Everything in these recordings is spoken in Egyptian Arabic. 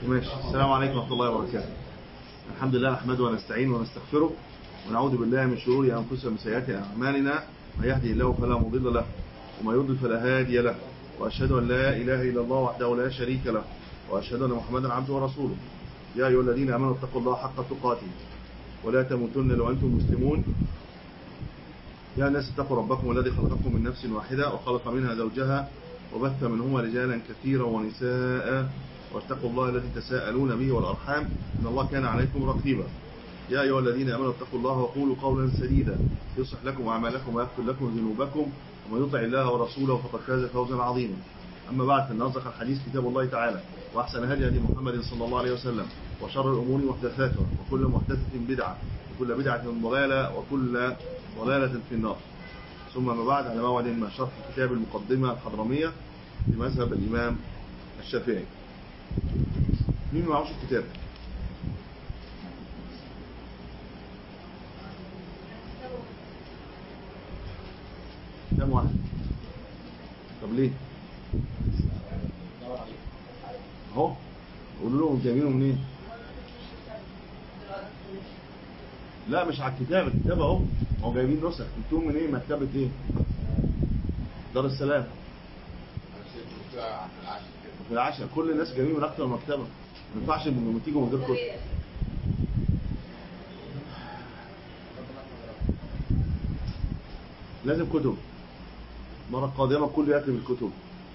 ماشي السلام عليكم ورحمة الله وبركاته الحمد لله نحمده ونستعينه ونستغفره ونعوذ بالله من شرور أنفسنا ومن سيئات أعمالنا من يهدي الله فلا مضل له وما يضلل فلا هادي له وأشهد أن لا إله إلا الله وحده لا شريك له وأشهد أن محمدا عبده ورسوله يا أيها الذين آمنوا اتقوا الله حق تقاته ولا تموتن إلا وأنتم مسلمون يا الناس اتقوا ربكم الذي خلقكم من نفس واحدة وخلق منها زوجها وبث منهما رجالا كثيرا ونساء واتقوا الله الذي تساءلون به والأرحام إن الله كان عليكم رقيبا يا أيها الذين آمنوا اتقوا الله وقولوا قولا سديدا يصلح لكم أعمالكم ويغفر لكم ذنوبكم ومن يطع الله ورسوله فقد فاز فوزا عظيما أما بعد فإن أصدق الحديث كتاب الله تعالى وأحسن هدي هدي محمد صلى الله عليه وسلم وشر الأمور محدثاتها وكل محدثة بدعة وكل بدعة ضلالة وكل ضلالة في النار ثم ما بعد على موعد مع شرح كتاب المقدمة الحضرمية لمذهب الإمام الشافعي مين ما معهوش الكتاب كم واحد طب ليه اهو قولوا لهم جايبينه منين لا مش على الكتاب الكتاب اهو هو جايبين نسخ انتم من ايه مكتبه ايه دار السلام في العشاء كل الناس جايبين من اكتر من مكتبه ما ينفعش لما تيجوا من غير كتب لازم كتب المره القادمه الكل ياتي بالكتب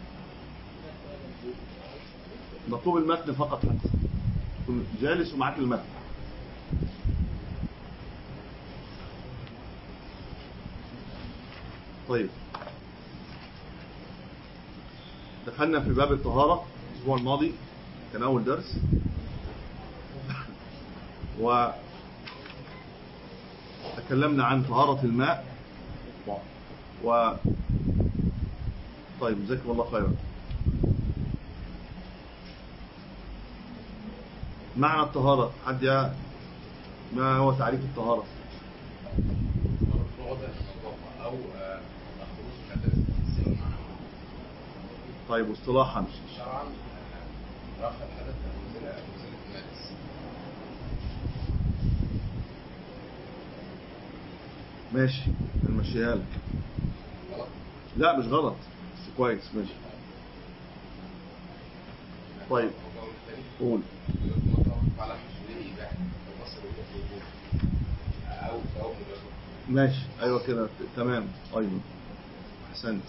مطلوب المتن فقط حتى تكون جالس ومعاك المتن طيب دخلنا في باب الطهارة الأسبوع الماضي كان أول درس و تكلمنا عن طهارة الماء و طيب جزاكم الله خيرا معنى الطهارة حد يا ما هو تعريف الطهارة أو مخروج حدث السن طيب واصطلاحا شرعا رفع الحدث منزلة منزلة النجس ماشي نمشيها لك غلط لا مش غلط بس كويس ماشي طيب القول الثاني قول متوقف على حصوله إباحة البصر والوجود أو أو مجرد ماشي ايوه كده تمام ايوه احسنت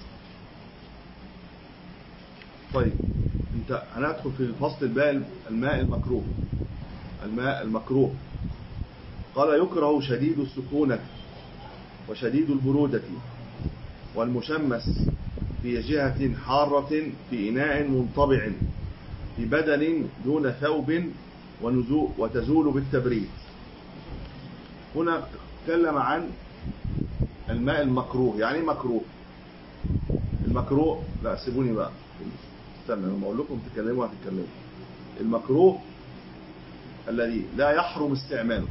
طيب انت هندخل في الفصل الباقي الماء المكروه الماء المكروه قال يكره شديد السكونة وشديد البرودة والمشمس في جهة حارة في إناء منطبع في بدن دون ثوب ونزو وتزول بالتبريد هنا تكلم عن الماء المكروه يعني ايه مكروه المكروه لا سيبوني بقى استنى لما اقول لكم تكلموا هتتكلموا المكروه الذي لا يحرم استعماله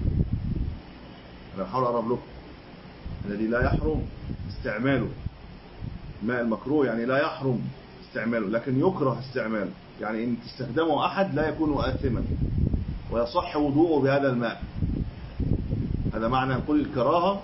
انا بحاول اقرب لكم الذي لا يحرم استعماله الماء المكروه يعني لا يحرم استعماله لكن يكره استعماله يعني ان تستخدمه احد لا يكون آثما ويصح وضوءه بهذا الماء هذا معنى نقول الكراهة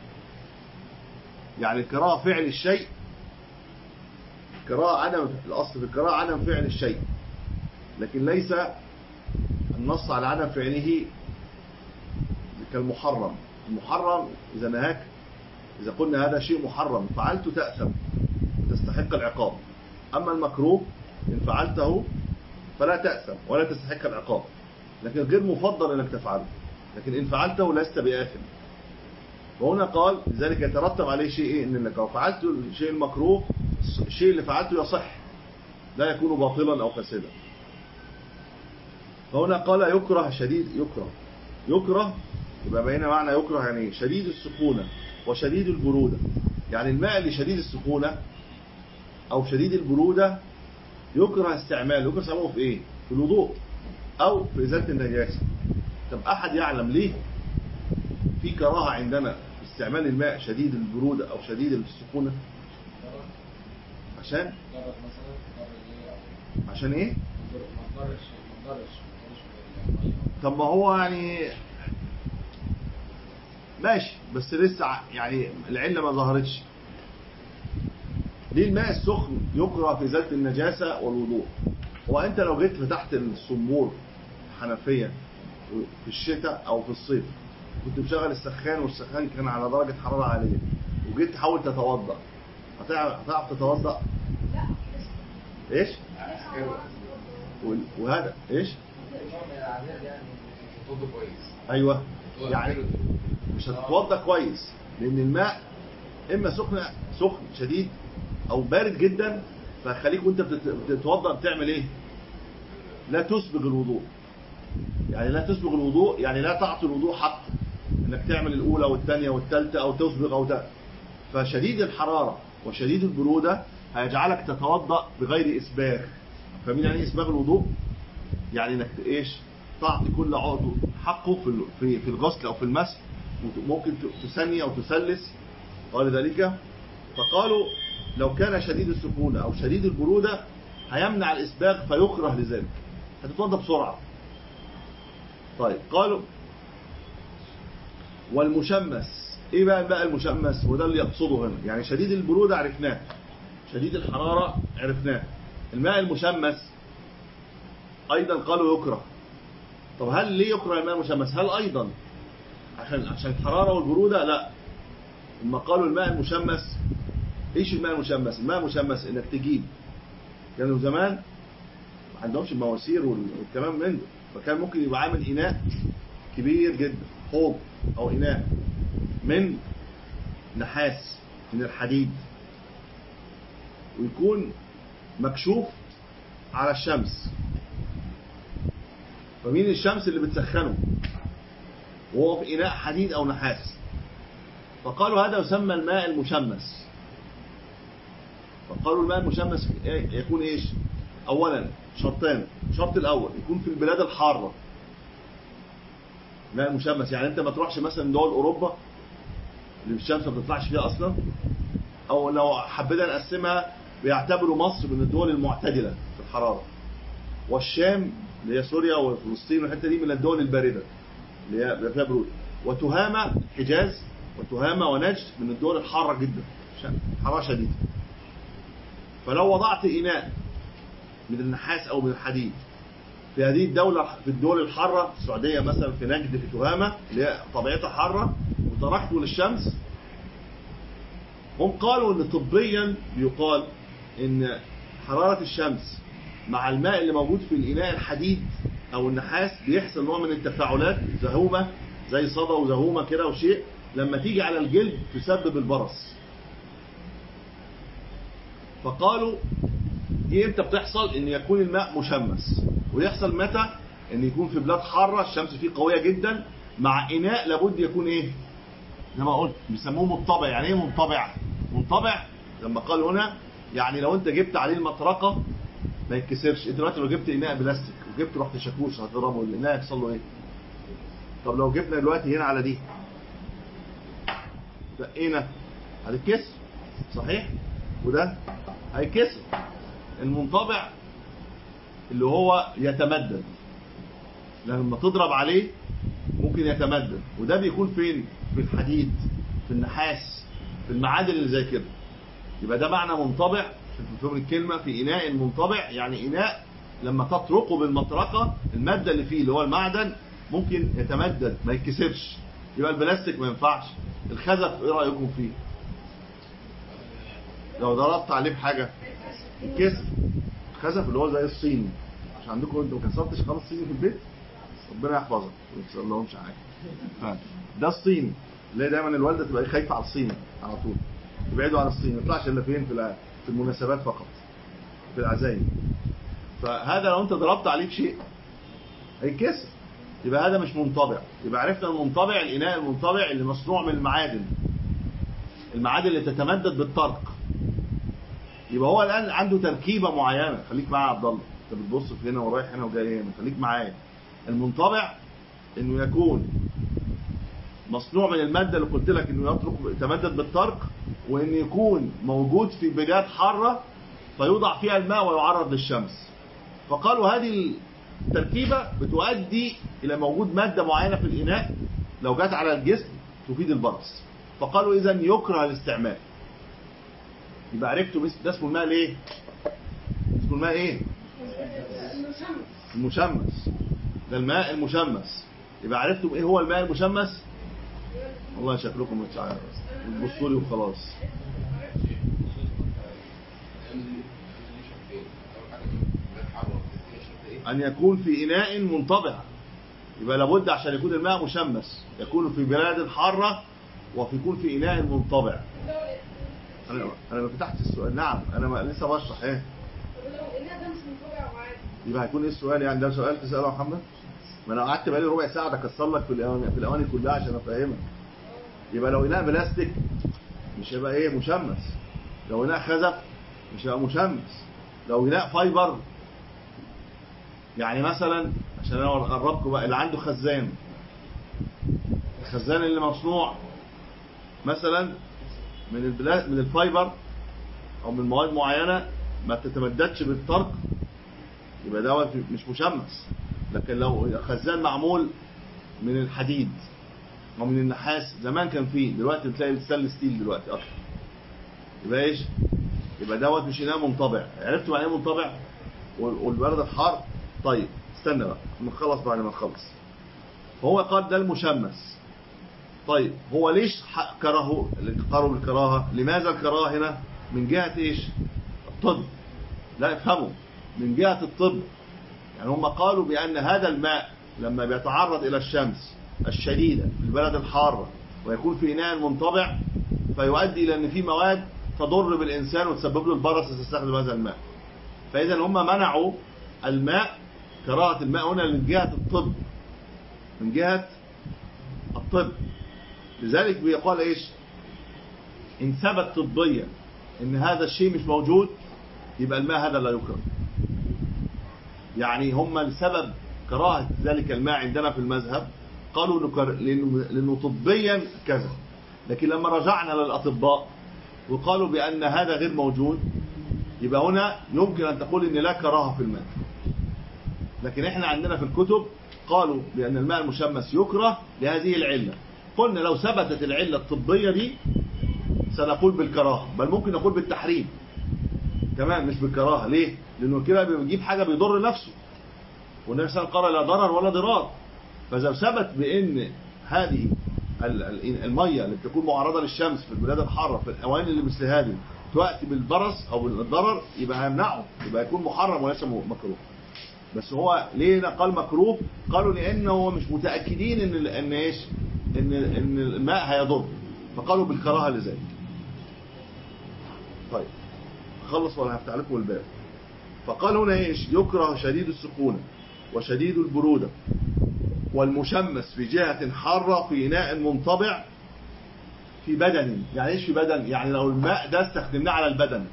يعني الكراهة فعل الشيء الكراهة عدم الأصل في الكراهة عدم فعل الشيء لكن ليس النص على عدم فعله كالمحرم المحرم إذا نهاك إذا قلنا هذا شيء محرم فعلته تأثم وتستحق العقاب أما المكروه إن فعلته فلا تأثم ولا تستحق العقاب لكن غير مفضل أنك تفعله لكن إن فعلته لست بآثم وهنا قال لذلك يترتب عليه شيء إيه؟ إن لو فعلت الشيء المكروه الشيء اللي فعلته يصح لا يكون باطلا أو فاسدا فهنا قال يكره شديد يكره يكره يبقى بين معنى يكره يعني شديد السخونة وشديد البرودة يعني الماء اللي شديد السخونة أو شديد البرودة يكره استعماله يكره استعماله في إيه؟ في الوضوء أو في إزالة النجاسة طب أحد يعلم ليه في كراهة عندنا في استعمال الماء شديد البرودة أو شديد السخونة عشان جرب مثلا جرب ايه عشان إيه ما تضرش ما ما يضرش ما يضرش من الميه طب ما هو يعني ماشي بس لسه ع- يعني العله ما ظهرتش ليه الماء السخن يكره في ازاله النجاسه والوضوء هو انت لو جيت فتحت الصنبور حنفيه في الشتاء او في الصيف كنت مشغل السخان والسخان كان على درجه حراره عاليه وجيت تحاول تتوضا هتعرف هتعرف تتوضا ايش وال- وهذا ايش نوع من العذاب يعني صوته كويس ايوه صوته يعني حلو. مش هتتوضا كويس لان الماء اما سخن سخن شديد او بارد جدا فخليك وانت بتت- بتتوضا بتعمل ايه لا تسبغ الوضوء يعني لا تسبغ الوضوء يعني لا تعطي الوضوء حق انك تعمل الاولى والثانيه والثالثه او تسبغ او ت... فشديد الحراره وشديد البروده هيجعلك تتوضا بغير اسباغ فاهمين يعني ايه اسباغ الوضوء يعني انك ايش تعطي كل عضو حقه في ال- في في الغسل او في المسح ممكن ت- تثني او تثلث قال ذلك فقالوا لو كان شديد السخونه او شديد البروده هيمنع الاسباغ فيكره لذلك هتتوضا بسرعه طيب قالوا والمشمس ايه بقى بقى المشمس وده اللي يقصده هنا يعني شديد البروده عرفناه شديد الحراره عرفناه الماء المشمس ايضا قالوا يكره طب هل ليه يكره الماء المشمس هل ايضا عشان عشان الحراره والبروده لا لما قالوا الماء المشمس ايش الماء المشمس الماء المشمس انك تجيب كانوا زمان ما عندهمش المواسير وال- والكلام من ده فكان ممكن يبقى عامل اناء كبير جدا حوض او اناء من نحاس من الحديد ويكون مكشوف على الشمس فمين الشمس اللي بتسخنه وهو في إناء حديد أو نحاس فقالوا هذا يسمى الماء المشمس فقالوا الماء المشمس إيه- يكون إيش أولا شرطان الشرط الأول يكون في البلاد الحارة ماء مشمس يعني أنت ما تروحش مثلا دول أوروبا اللي الشمس ما بتطلعش فيها أصلا أو لو حبينا نقسمها بيعتبروا مصر من الدول المعتدلة في الحرارة والشام اللي هي سوريا وفلسطين والحته دي من الدول البارده اللي هي بيبقى فيها برود وتهامه حجاز وتهامه ونجد من الدول الحاره جدا ش- حراره شديده فلو وضعت اناء من النحاس او من الحديد في هذه الدوله في الدول الحاره السعوديه مثلا في نجد في تهامه اللي هي طبيعتها حاره وتركته للشمس هم قالوا ان طبيا بيقال ان حراره الشمس مع الماء اللي موجود في الإناء الحديد أو النحاس بيحصل نوع من التفاعلات زهومة زي صدى وزهومة كده وشيء لما تيجي على الجلد تسبب البرص فقالوا دي امتى بتحصل ان يكون الماء مشمس ويحصل متى ان يكون في بلاد حارة الشمس فيه قوية جدا مع اناء لابد يكون ايه زي ما قلت بيسموه منطبع يعني ايه منطبع منطبع لما قال هنا يعني لو انت جبت عليه المطرقة ما يتكسرش انت دلوقتي لو جبت اناء بلاستيك وجبت رحت شاكوش هتضربه الاناء يحصل له ايه طب لو جبنا دلوقتي هنا على دي دقينا هتتكسر صحيح وده هيتكسر المنطبع اللي هو يتمدد لما تضرب عليه ممكن يتمدد وده بيكون فين في الحديد في النحاس في المعادن اللي زي كده يبقى ده معنى منطبع في فهم الكلمة في إناء منطبع يعني إناء لما تطرقه بالمطرقة المادة اللي فيه اللي هو المعدن ممكن يتمدد ما يتكسرش يبقى البلاستيك ما ينفعش الخزف ايه رأيكم فيه لو ضربت عليه بحاجة يتكسر الخزف اللي هو زي الصيني مش عندكم انتوا ما كسرتش خالص صيني في البيت ربنا يحفظك ما يكسر لهمش حاجة ده الصيني اللي دايما الوالدة تبقى خايفة على الصيني على طول يبعدوا عن الصين ما يطلعش الا فين في الع- في المناسبات فقط في العزايم فهذا لو انت ضربت عليه بشيء هيتكسر يبقى هذا مش منطبع يبقى عرفنا المنطبع الاناء المنطبع اللي مصنوع من المعادن المعادن اللي تتمدد بالطرق يبقى هو الان عنده تركيبه معينه خليك معايا يا عبد الله انت بتبص في هنا ورايح هنا وجاي هنا خليك معايا المنطبع انه يكون مصنوع من المادة اللي قلت لك انه يترك يتمدد بالطرق وان يكون موجود في بلاد حارة فيوضع فيها الماء ويعرض للشمس فقالوا هذه تركيبة بتؤدي إلى موجود مادة معينة في الإناء لو جت على الجسم تفيد البرص فقالوا إذا يكره الاستعمال يبقى عرفتوا بس- ده اسمه الماء الايه؟ اسمه الماء ايه؟ المشمس ده الماء المشمس يبقى عرفتوا ايه هو الماء المشمس؟ والله شكلكم مش عارف بصوا لي وخلاص أن يكون في إناء منطبع يبقى لابد عشان يكون الماء مشمس يكون في بلاد حارة وفي يكون في إناء منطبع أنا أنا ما فتحت السؤال نعم أنا ما لسه بشرح إيه يبقى هيكون إيه السؤال يعني ده سؤال تسأله يا محمد ما أنا قعدت بقالي ربع ساعة أكسر لك في الأواني في الأواني كلها عشان أفهمك يبقى لو إناء بلاستيك مش هيبقى إيه مشمس لو إناء خزف مش هيبقى مشمس لو إناء فايبر يعني مثلا عشان انا اقربكم بقى اللي عنده خزان الخزان اللي مصنوع مثلا من البلاد من الفايبر او من مواد معينه ما تتمددش بالطرق يبقى دوت مش مشمس لكن لو خزان معمول من الحديد او من النحاس زمان كان فيه دلوقتي بتلاقي الستانلس ستيل دلوقتي اكتر يبقى ايش يبقى دوت مش اناء منطبع عرفتوا يعني ايه منطبع وال- والبلد الحار طيب استنى بقى نخلص بعد ما نخلص فهو قال ده المشمس طيب هو ليش ح- كرهه قالوا بالكراهه لماذا الكراهه هنا من جهه ايش الطب لا افهموا من جهه الطب يعني هم قالوا بان هذا الماء لما بيتعرض الى الشمس الشديده في البلد الحاره ويكون في اناء منطبع فيؤدي الى ان في مواد تضر بالانسان وتسبب له البرص اذا استخدم هذا الماء فاذا هم منعوا الماء كراهه الماء هنا من جهه الطب من جهه الطب لذلك بيقال ايش ان ثبت طبيا ان هذا الشيء مش موجود يبقى الماء هذا لا يكره يعني هم لسبب كراهه ذلك الماء عندنا في المذهب قالوا إنه كر- لانه لأنه طبيا كذا لكن لما رجعنا للاطباء وقالوا بان هذا غير موجود يبقى هنا يمكن ان تقول ان لا كراهه في الماء لكن احنا عندنا في الكتب قالوا بان الماء المشمس يكره لهذه العله قلنا لو ثبتت العله الطبيه دي سنقول بالكراهه بل ممكن نقول بالتحريم كمان مش بالكراهه ليه لانه كده بيجيب حاجه بيضر نفسه والنبي صلى الله عليه وسلم قال لا ضرر ولا ضرار فاذا ثبت بان هذه ال- ال- الميه اللي بتكون معرضه للشمس في البلاد الحاره في الاواني اللي مثل هذه تؤتي بالبرص او بالضرر يبقى هيمنعه يبقى يكون محرم وليس مكروه بس هو ليه هنا قال مكروه قالوا لانه هو مش متاكدين ان ال- ان ايش ان ان الماء هيضر فقالوا بالكراهه لذلك طيب خلص ولا هفتح لكم الباب فقال هنا ايش يكره شديد السخونه وشديد البروده والمشمس في جهة حارة في إناء منطبع في بدن يعني ايش في بدن يعني لو الماء ده استخدمناه على البدن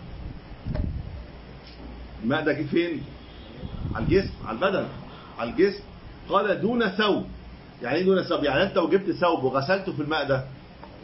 الماء ده جه فين على الجسم على البدن على الجسم قال دون ثوب يعني ايه دون ثوب يعني انت لو جبت ثوب وغسلته في الماء ده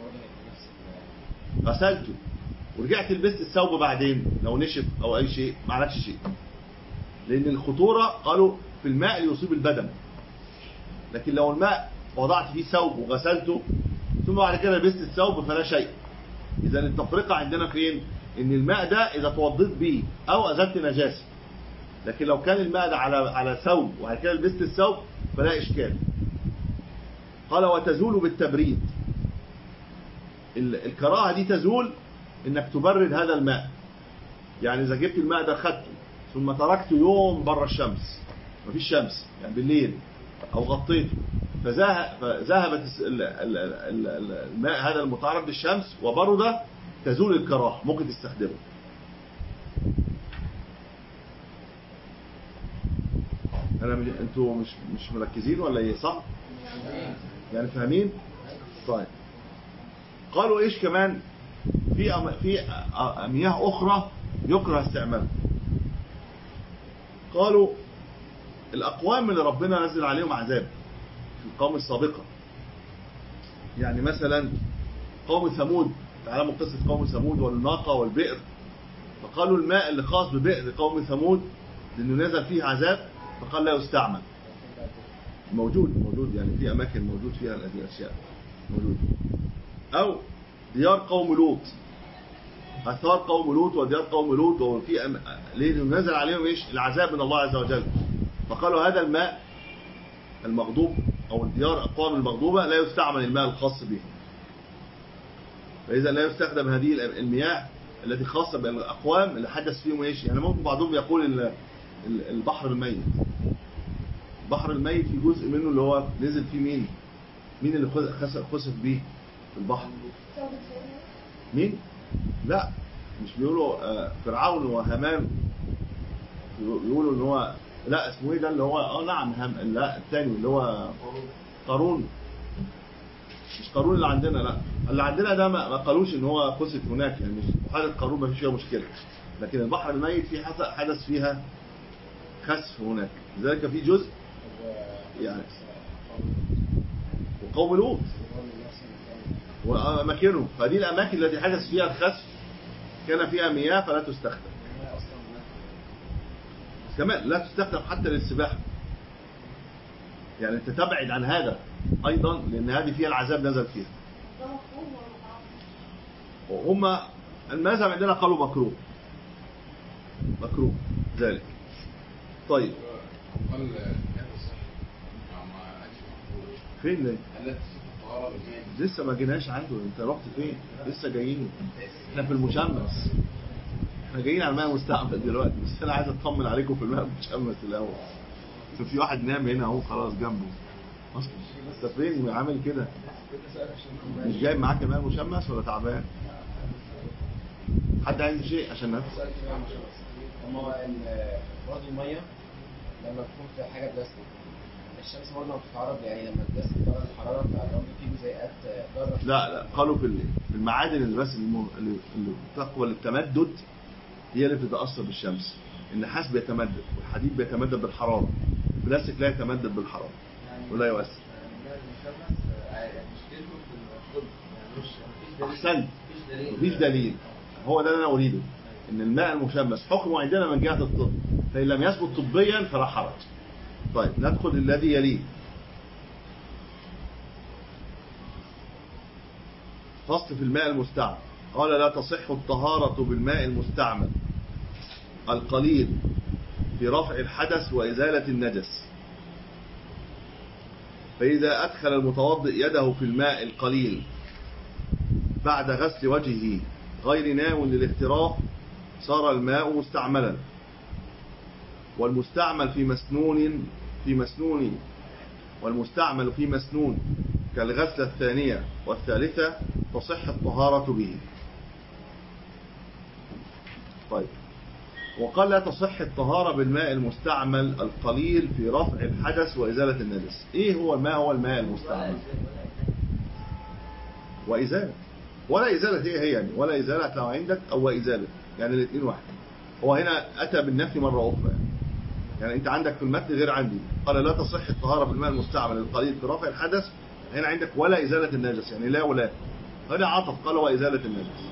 غسلته ورجعت لبست الثوب بعدين لو نشف او اي شيء ما عملكش شيء لان الخطوره قالوا في الماء اللي يصيب البدن لكن لو الماء وضعت فيه ثوب وغسلته ثم بعد كده لبست الثوب فلا شيء اذا التفرقه عندنا فين ان الماء ده اذا توضيت به او ازلت نجاسه لكن لو كان الماء ده على على ثوب وبعد كده لبست الثوب فلا اشكال قال وتزول بالتبريد ال- الكراهه دي تزول انك تبرد هذا الماء يعني اذا جبت الماء ده خدته ثم تركته يوم بره الشمس مفيش شمس يعني بالليل او غطيته فذه- فذهبت الس- ال- ال- ال- ال- الماء هذا المتعرض للشمس وبرد تزول الكراهه ممكن تستخدمه انا مش انتوا مش مش مركزين ولا ايه صح يعني فاهمين طيب قالوا ايش كمان في أم- في أ- مياه اخرى يكره استعمالها قالوا الاقوام اللي ربنا نزل عليهم عذاب في القوم السابقه يعني مثلا قوم ثمود تعلموا قصه قوم ثمود والناقه والبئر فقالوا الماء اللي خاص ببئر قوم ثمود لانه نزل فيه عذاب فقال لا يستعمل موجود موجود يعني في اماكن موجود فيها هذه الاشياء موجود او ديار قوم لوط اثار قوم لوط وديار قوم لوط وفي أم... ليه لأنه نزل عليهم ايش العذاب من الله عز وجل فقالوا هذا الماء المغضوب او الديار اقوام المغضوبه لا يستعمل الماء الخاص به فاذا لا يستخدم هذه المياه التي خاصه بالاقوام اللي حدث فيهم ايش يعني ممكن بعضهم يقول ال- ال- البحر الميت البحر الميت في جزء منه اللي هو نزل فيه مين مين اللي خس- خس- خسف بيه في البحر مين لا مش بيقولوا آه، فرعون وهامان بيقولوا ان هو لا اسمه ايه ده اللي هو اه نعم هم لا الثاني اللي هو قارون مش قارون اللي عندنا لا اللي عندنا ده ما ما قالوش ان هو خسف هناك يعني مش بحيره قارون ما فيش فيها مشكله لكن البحر الميت في حدث حدث فيها خسف هناك لذلك في جزء يعني وقوم لوط وأماكنه فدي الأماكن التي حدث فيها الخسف كان فيها مياه فلا تستخدم كمان لا تستخدم حتى للسباحة يعني انت تبعد عن هذا أيضا لأن هذه فيها العذاب نزل فيها وهم المذهب عندنا قالوا مكروه مكروه ذلك طيب قال كان صح ما قالش مقبول فين ده؟ قال لا تصف الطهارة بالماء لسه ما جيناش عنده انت رحت فين لسه جايين احنا في المشمس احنا جايين على الماء المستعمل دلوقتي بس انا عايز اطمن عليكم في الماء المشمس الاول عشان في واحد نام هنا اهو خلاص جنبه اصلا انت فين عامل كده مش جايب معاك الماء المشمس ولا تعبان حد عنده شيء عشان نفس اما هو ال- برضه الميه لما تكون في حاجه بلاستيك الشمس برضه ما بتتعرض يعني لما البلاستيك درجه الحراره بتاع الرمل فيه جزيئات ضاره لا لا قالوا في ال- في المعادن اللي بس الم- اللي اللي تقوى للتمدد هي اللي بتتاثر بالشمس النحاس بيتمدد والحديد بيتمدد بالحراره البلاستيك لا يتمدد بالحراره ولا يؤثر احسنت مفيش دليل هو ده اللي انا اريده ان الماء المشمس حكمه عندنا من جهه الطب فان لم يثبت طبيا فلا حرج طيب ندخل الذي يليه فصل في الماء المستعمل قال لا تصح الطهارة بالماء المستعمل القليل في رفع الحدث وإزالة النجس فإذا أدخل المتوضئ يده في الماء القليل بعد غسل وجهه غير ناو للاختراق صار الماء مستعملا والمستعمل في مسنون في مسنون والمستعمل في مسنون كالغسلة الثانية والثالثة تصح الطهارة به طيب وقال لا تصح الطهارة بالماء المستعمل القليل في رفع الحدث وإزالة النجس إيه هو ما هو الماء المستعمل وإزالة ولا إزالة هي هي يعني ولا إزالة لو عندك أو إزالة يعني الاثنين واحد هو هنا أتى بالنفي مرة أخرى يعني. يعني أنت عندك في المتن غير عندي قال لا تصح الطهارة بالماء المستعمل القليل في رفع الحدث هنا عندك ولا إزالة النجس يعني لا ولا هنا عطف قال وإزالة النجس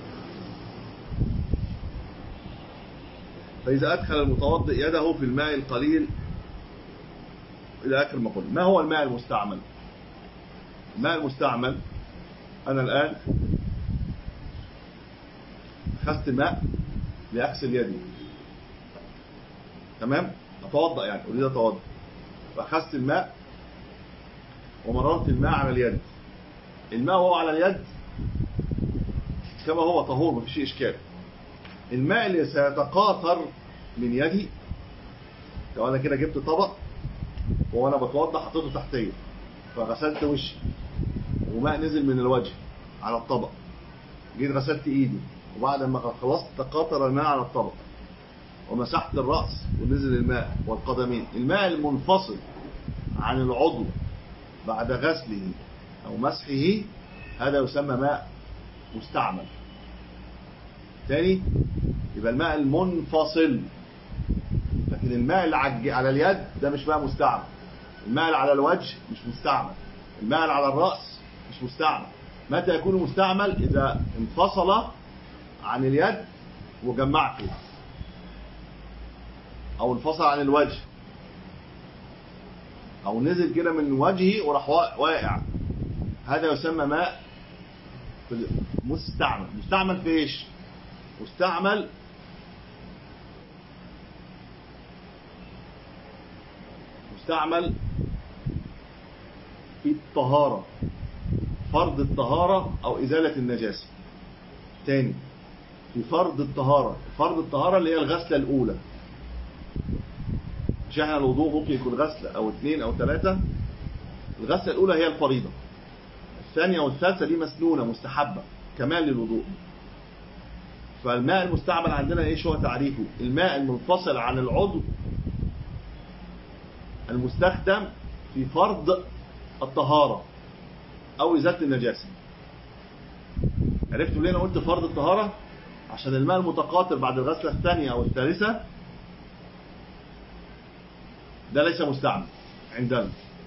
فإذا أدخل المتوضئ يده في الماء القليل إلى آخر ما قلنا ما هو الماء المستعمل الماء المستعمل أنا الآن أخذت الماء لأغسل يدي تمام أتوضأ يعني أريد أتوضأ فأخذت الماء ومررت الماء على اليد الماء وهو على اليد كما هو طهور مفيش إشكال الماء اللي سيتقاطر من يدي لو أنا كده جبت طبق وأنا بتوضأ حطيته تحتيه فغسلت وشي وماء نزل من الوجه على الطبق جيت غسلت ايدي وبعد ما خلصت تقاطر الماء على الطبق ومسحت الرأس ونزل الماء والقدمين الماء المنفصل عن العضو بعد غسله أو مسحه هذا يسمى ماء مستعمل تاني يبقى الماء المنفصل لكن الماء اللي عج- على اليد ده مش ماء مستعمل الماء اللي على الوجه مش مستعمل الماء اللي على الرأس مش مستعمل متى يكون مستعمل إذا انفصل عن اليد وجمعته أو انفصل عن الوجه او نزل كده من وجهه وراح وا- واقع هذا يسمى ماء في ال- مستعمل مستعمل في ايش مستعمل مستعمل في الطهارة فرض الطهارة أو إزالة النجاسة تاني في فرض الطهارة فرض الطهارة اللي هي الغسلة الأولى مش احنا الوضوء ممكن يكون غسلة أو اثنين أو ثلاثة الغسلة الأولى هي الفريضة الثانية والثالثة دي مسنونة مستحبة كمال للوضوء فالماء المستعمل عندنا ايش هو تعريفه الماء المنفصل عن العضو المستخدم في فرض الطهارة أو إزالة النجاسة عرفتوا ليه أنا قلت فرض الطهارة عشان الماء المتقاطر بعد الغسلة الثانية أو الثالثة ده ليس مستعمل عندنا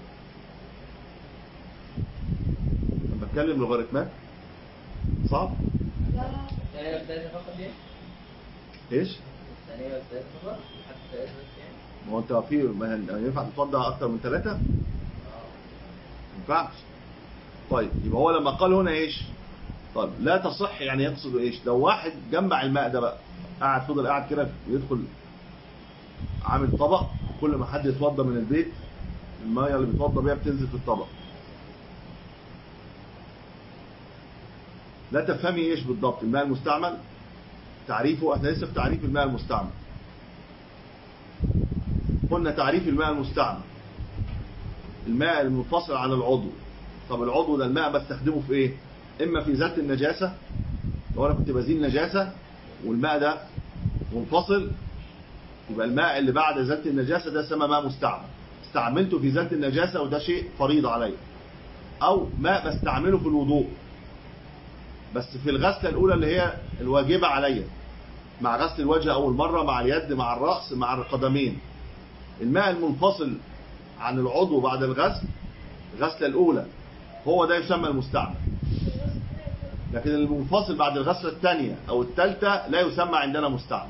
لما بتكلم لوغاريتمات صعب الثانية والثالثة فقط ليه؟ ايش الثانية والثالثة فقط حتى الثالثة بس يعني ما هو انت في ما هن- ينفع تتوضا اكتر من ثلاثة ما ينفعش طيب يبقى هو لما قال هنا ايش طيب لا تصح يعني يقصد ايش لو واحد جمع الماء ده بقى قاعد فضل قاعد كده يدخل عامل طبق كل ما حد يتوضا من البيت الميه اللي بيتوضا بيها بتنزل في الطبق لا تفهمي ايش بالضبط الماء المستعمل تعريفه احنا لسه في تعريف الماء المستعمل قلنا تعريف الماء المستعمل الماء المنفصل عن العضو طب العضو ده الماء بستخدمه في ايه اما في ذات النجاسة لو انا كنت بزيل نجاسة والماء ده منفصل يبقى الماء اللي بعد ذات النجاسة ده اسمه ماء مستعمل استعملته في ذات النجاسة وده شيء فريض علي او ماء بستعمله في الوضوء بس في الغسلة الاولى اللي هي الواجبة عليا مع غسل الوجه اول مرة مع اليد مع الرأس مع القدمين الماء المنفصل عن العضو بعد الغسل الغسلة الأولى هو ده يسمى المستعمل لكن المنفصل بعد الغسلة الثانية أو الثالثة لا يسمى عندنا مستعمل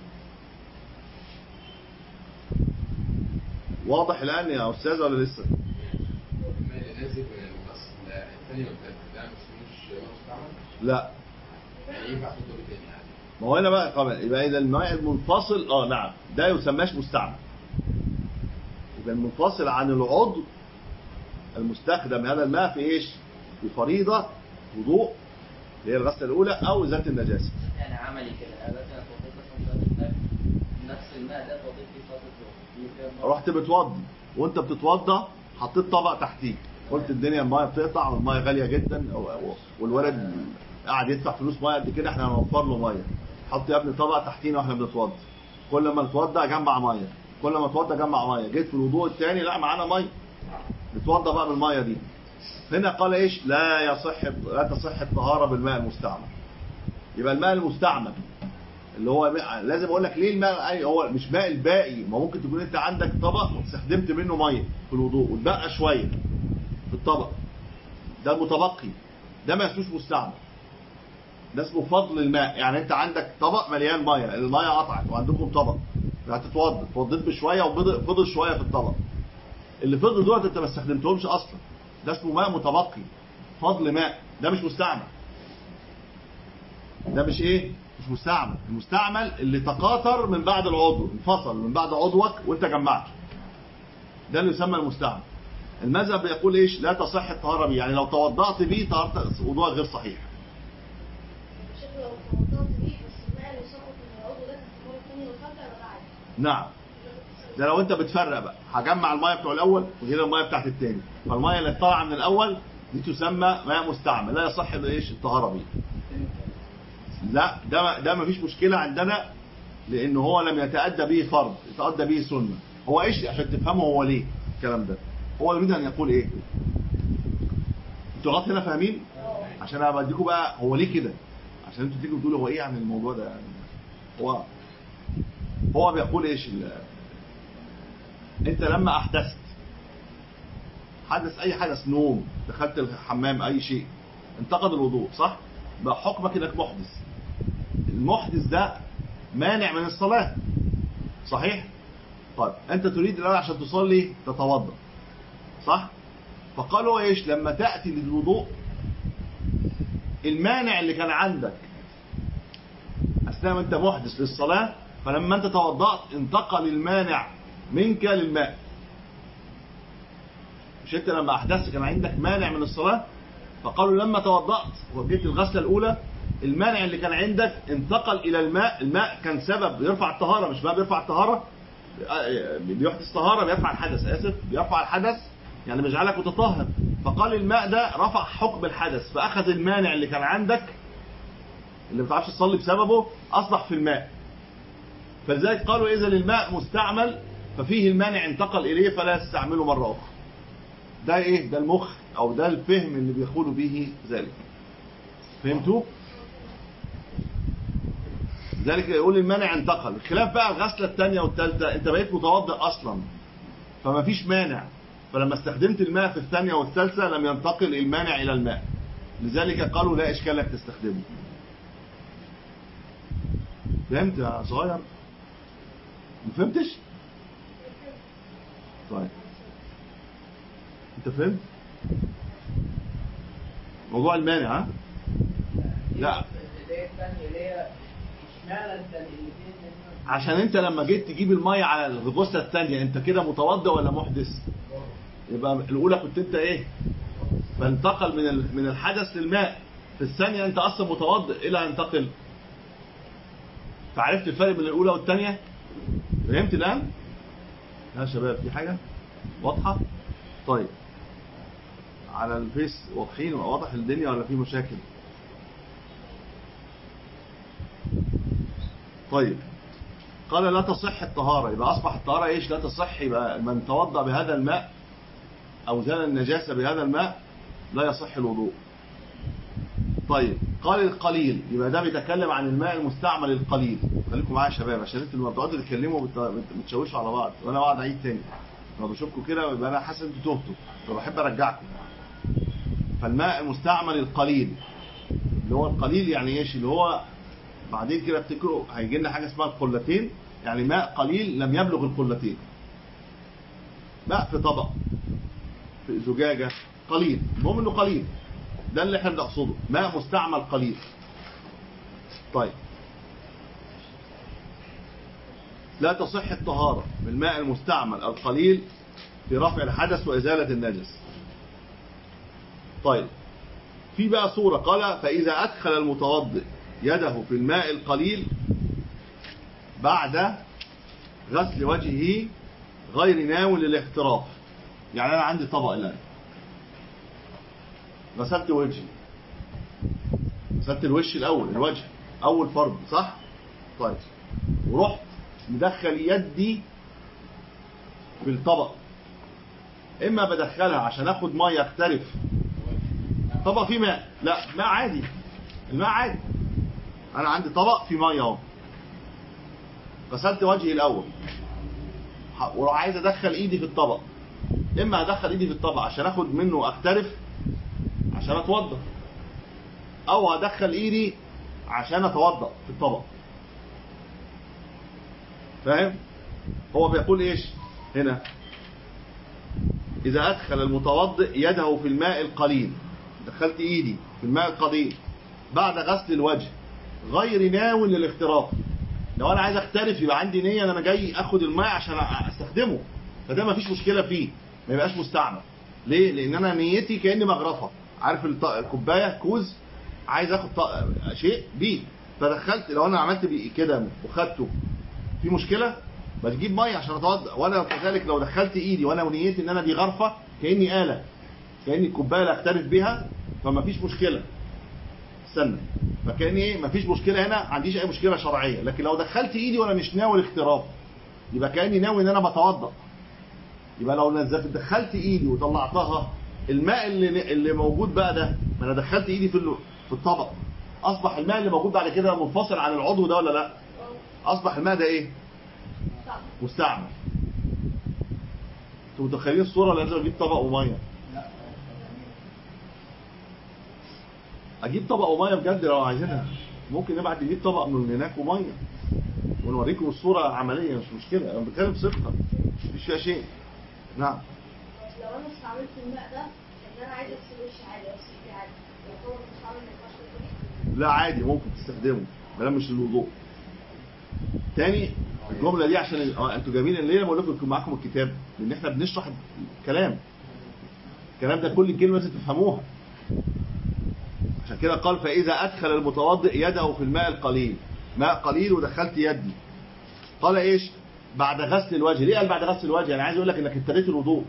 واضح الآن يا أستاذ ولا لسه؟ الماء اللي نازل من الغسل الثانية والثالثة ده مش مش مستعمل لا يعني ينفع تحطه تاني عادي ما هو هنا بقى قبل يبقى إذا الماء المنفصل اه نعم ده يسماش مستعمل يبقى المنفصل عن العضو المستخدم هذا الماء في ايش؟ في فريضة وضوء اللي هي الغسلة الأولى أو ذات النجاسة يعني عملي كده أنا مثلا توضيت مثلا ثلاث الماء نفس الماء ده توضيت فيه فترة وقت. دي فيها مرة. رحت بتوضي وانت بتتوضى حطيت طبق تحتيك قلت الدنيا المايه بتقطع والمايه غاليه جدا و- والولد قاعد يدفع فلوس مايه قد كده احنا هنوفر له مايه حط يا ابني طبق تحتينا واحنا بنتوضى كل ما نتوضى جمع مايه كل ما اتوضى جمع مايه جيت في الوضوء الثاني لا معانا مايه نتوضى بقى بالمايه دي هنا قال ايش لا يصح لا تصح الطهاره بالماء المستعمل يبقى الماء المستعمل اللي هو ماء- لازم اقول لك ليه الماء أي هو مش ماء الباقي ما ممكن تكون انت عندك طبق واستخدمت منه ميه في الوضوء واتبقى شويه في الطبق ده المتبقي ده ما اسموش مستعمل ده اسمه فضل الماء يعني انت عندك طبق مليان ميه الميه قطعت وعندكم طبق هتتوضى اتوضيت بشويه وفضل فضل شويه في الطبق اللي فضل دول انت ما استخدمتهمش اصلا ده اسمه ماء متبقي فضل ماء ده مش مستعمل ده مش ايه مش مستعمل المستعمل اللي تقاطر من بعد العضو انفصل من بعد عضوك وانت جمعته ده اللي يسمى المستعمل المذهب يقول ايش لا تصح الطهاره بيه يعني لو توضأت بيه طهارة وضوءك غير صحيح شكله لو توضأت بيه بس الماء اللي سقط من العضو ده في المرة الثانية والثالثة يبقى ده عادي. نعم ده لو انت بتفرق بقى هجمع الميه بتوع الاول وغير الميه بتاعت الثاني فالميه اللي طالعه من الاول دي تسمى ماء مستعمل لا يصح ايش الطهاره بيه لا ده ده مفيش مشكله عندنا لان هو لم يتأدى به فرض يتأدى به سنه هو ايش عشان تفهموا هو ليه الكلام ده هو يريد ان يقول ايه انتوا لغايه هنا فاهمين عشان انا بديكم بقى هو ليه كده عشان انتوا تيجوا تقولوا هو ايه عن الموضوع ده يعني هو هو بيقول ايش ال- انت لما احدثت حدث اي حدث نوم دخلت الحمام اي شيء انتقد الوضوء صح بقى حكمك انك محدث المحدث ده مانع من الصلاة صحيح طيب انت تريد الان عشان تصلي تتوضا صح فقالوا ايش لما تأتي للوضوء المانع اللي كان عندك اثناء ما انت محدث للصلاة فلما انت توضأت انتقل المانع منك للماء مش انت لما احدثت كان عندك مانع من الصلاة فقالوا لما توضأت وجيت الغسلة الاولى المانع اللي كان عندك انتقل الى الماء الماء كان سبب يرفع الطهارة مش ماء بيرفع الطهارة آه، بيحدث طهارة بيرفع الحدث اسف بيرفع الحدث يعني بيجعلك متطهر فقال الماء ده رفع حكم الحدث فاخذ المانع اللي كان عندك اللي ما بتعرفش تصلي بسببه اصبح في الماء فلذلك قالوا اذا الماء مستعمل ففيه المانع انتقل اليه فلا تستعمله مره اخرى ده ايه ده المخ او ده الفهم اللي بيقول به ذلك فهمتوا ذلك يقول المانع انتقل الخلاف بقى الغسله الثانيه والثالثه انت بقيت متوضئ اصلا فما فيش مانع فلما استخدمت الماء في الثانيه والثالثه لم ينتقل المانع الى الماء لذلك قالوا لا اشكال لك تستخدمه فهمت يا صغير ما فهمتش طيب انت فهمت موضوع المانع ها لا اللي هي الثانية اللي هي اشمعنى انت الاثنين عشان انت لما جيت تجيب الميه على الغسله الثانيه انت كده متوضئ ولا محدث يبقى الاولى كنت انت ايه فانتقل من ال- من الحدث للماء في الثانيه انت اصلا متوضئ الى ان ينتقل فعرفت الفرق بين الاولى والثانيه فهمت الان يا شباب في حاجه واضحه طيب على الفيس واضحين واضح الدنيا ولا في مشاكل طيب قال لا تصح الطهارة يبقى أصبح الطهارة إيش لا تصح يبقى من توضأ بهذا الماء أو زال النجاسة بهذا الماء لا يصح الوضوء طيب قال القليل يبقى ده بيتكلم عن الماء المستعمل القليل خليكم معايا يا شباب عشان انتوا لما بتقعدوا تتكلموا بت- بت- بتشوشوا على بعض وانا بقعد اعيد تاني لما بشوفكم كده يبقى انا حاسس ان انتوا تهتوا فبحب ارجعكم فالماء المستعمل القليل اللي هو القليل يعني ايش اللي هو بعدين كده افتكروا هيجي لنا حاجه اسمها القلتين يعني ماء قليل لم يبلغ القلتين ماء في طبق في زجاجه قليل المهم انه قليل ده اللي احنا بنقصده ماء مستعمل قليل طيب لا تصح الطهارة بالماء المستعمل القليل في رفع الحدث وإزالة النجس طيب في بقى صورة قال فإذا أدخل المتوضئ يده في الماء القليل بعد غسل وجهه غير ناول للاحتراف يعني أنا عندي طبق الآن غسلت وجهي غسلت الوش الأول الوجه أول فرض صح؟ طيب ورحت مدخل يدي في الطبق إما بدخلها عشان آخد مية أختلف طبق فيه ماء لا ماء عادي الماء عادي انا عندي طبق فيه ميه اهو غسلت وجهي الاول ح- ولو عايز ادخل ايدي في الطبق اما هدخل ايدي في الطبق عشان اخد منه اختلف عشان اتوضا او هدخل ايدي عشان اتوضا في الطبق فاهم هو بيقول ايش هنا اذا ادخل المتوضئ يده في الماء القليل دخلت ايدي في الماء القليل بعد غسل الوجه غير ناوي للاختراق لو انا عايز اختلف يبقى عندي نيه ان انا جاي اخد الماء عشان استخدمه فده ما فيش مشكله فيه ما يبقاش مستعمل ليه لان انا نيتي كاني مغرفه عارف الط- الكوبايه كوز عايز اخد ط- شيء بيه فدخلت لو انا عملت بيه كده وخدته في مشكله بتجيب ميه عشان اتوضا وانا كذلك لو دخلت ايدي وانا ونيتي ان انا دي غرفه كاني اله كاني الكوبايه اللي اختلف بيها فما فيش مشكله استنى فكان ايه مفيش مشكله هنا ما عنديش اي مشكله شرعيه لكن لو دخلت ايدي وانا مش ناوي الاختراف يبقى كاني ناوي ان انا بتوضا يبقى لو نزلت دخلت ايدي وطلعتها الماء اللي اللي موجود بقى ده ما انا دخلت ايدي في ال- في الطبق اصبح الماء اللي موجود بعد كده منفصل عن العضو ده ولا لا اصبح الماء ده ايه مستعمل انتوا متخيلين الصوره ولا لازم اجيب طبق وميه اجيب طبق وميه بجد لو عايزينها ممكن نبعت نجيب طبق من هناك وميه ونوريكم الصوره عمليه مش مشكله انا بتكلم صدقا مفيش فيها شيء نعم لو انا استعملت الماء ده ان انا عايزه اغسل وشي عادي اغسل فيه عادي يعتبر بستعمل ما ينفعش تدخلي لا عادي ممكن تستخدمه ما دام مش الوضوء تاني الجمله دي عشان اه انتوا جايبين ليه انا بقول لكم يكون معاكم الكتاب لان احنا بنشرح الكلام الكلام ده كل كلمه لازم تفهموها عشان كده قال فاذا ادخل المتوضئ يده في الماء القليل ماء قليل ودخلت يدي قال ايش بعد غسل الوجه ليه قال بعد غسل الوجه يعني عايز اقول لك انك ابتديت الوضوء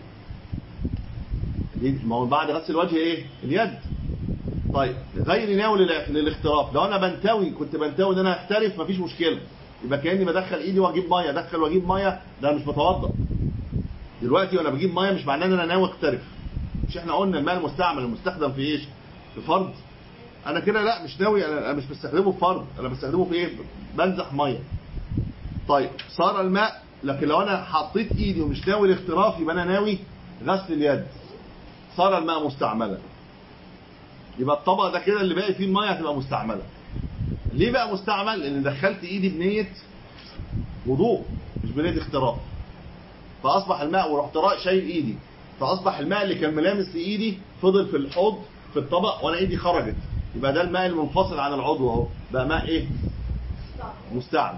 ما هو بعد غسل الوجه ايه اليد طيب غير ناوي لل- للاختراف لو انا بنتوي كنت بنتوي ان انا احترف مفيش مشكله يبقى كاني بدخل ايدي واجيب ميه ادخل واجيب ميه ده انا مش بتوضا دلوقتي وانا بجيب ميه مش معناه ان انا ناوي اختلف مش احنا قلنا الماء المستعمل المستخدم في ايش في فرض انا كده لا مش ناوي انا أنا مش بستخدمه في فرض انا بستخدمه في ايه بنزح ميه طيب صار الماء لكن لو انا حطيت ايدي ومش ناوي الاختراف يبقى انا ناوي غسل اليد صار الماء مستعملا يبقى الطبق ده كده اللي باقي فيه الميه هتبقى مستعمله ليه بقى مستعمل لان دخلت ايدي بنيه وضوء مش بنيه اختراق فاصبح الماء ورحت را- شايل ايدي فاصبح الماء اللي كان ملامس لايدي فضل في الحوض في الطبق وانا ايدي خرجت يبقى ده الماء المنفصل عن العضو اهو بقى ماء ايه مستعمل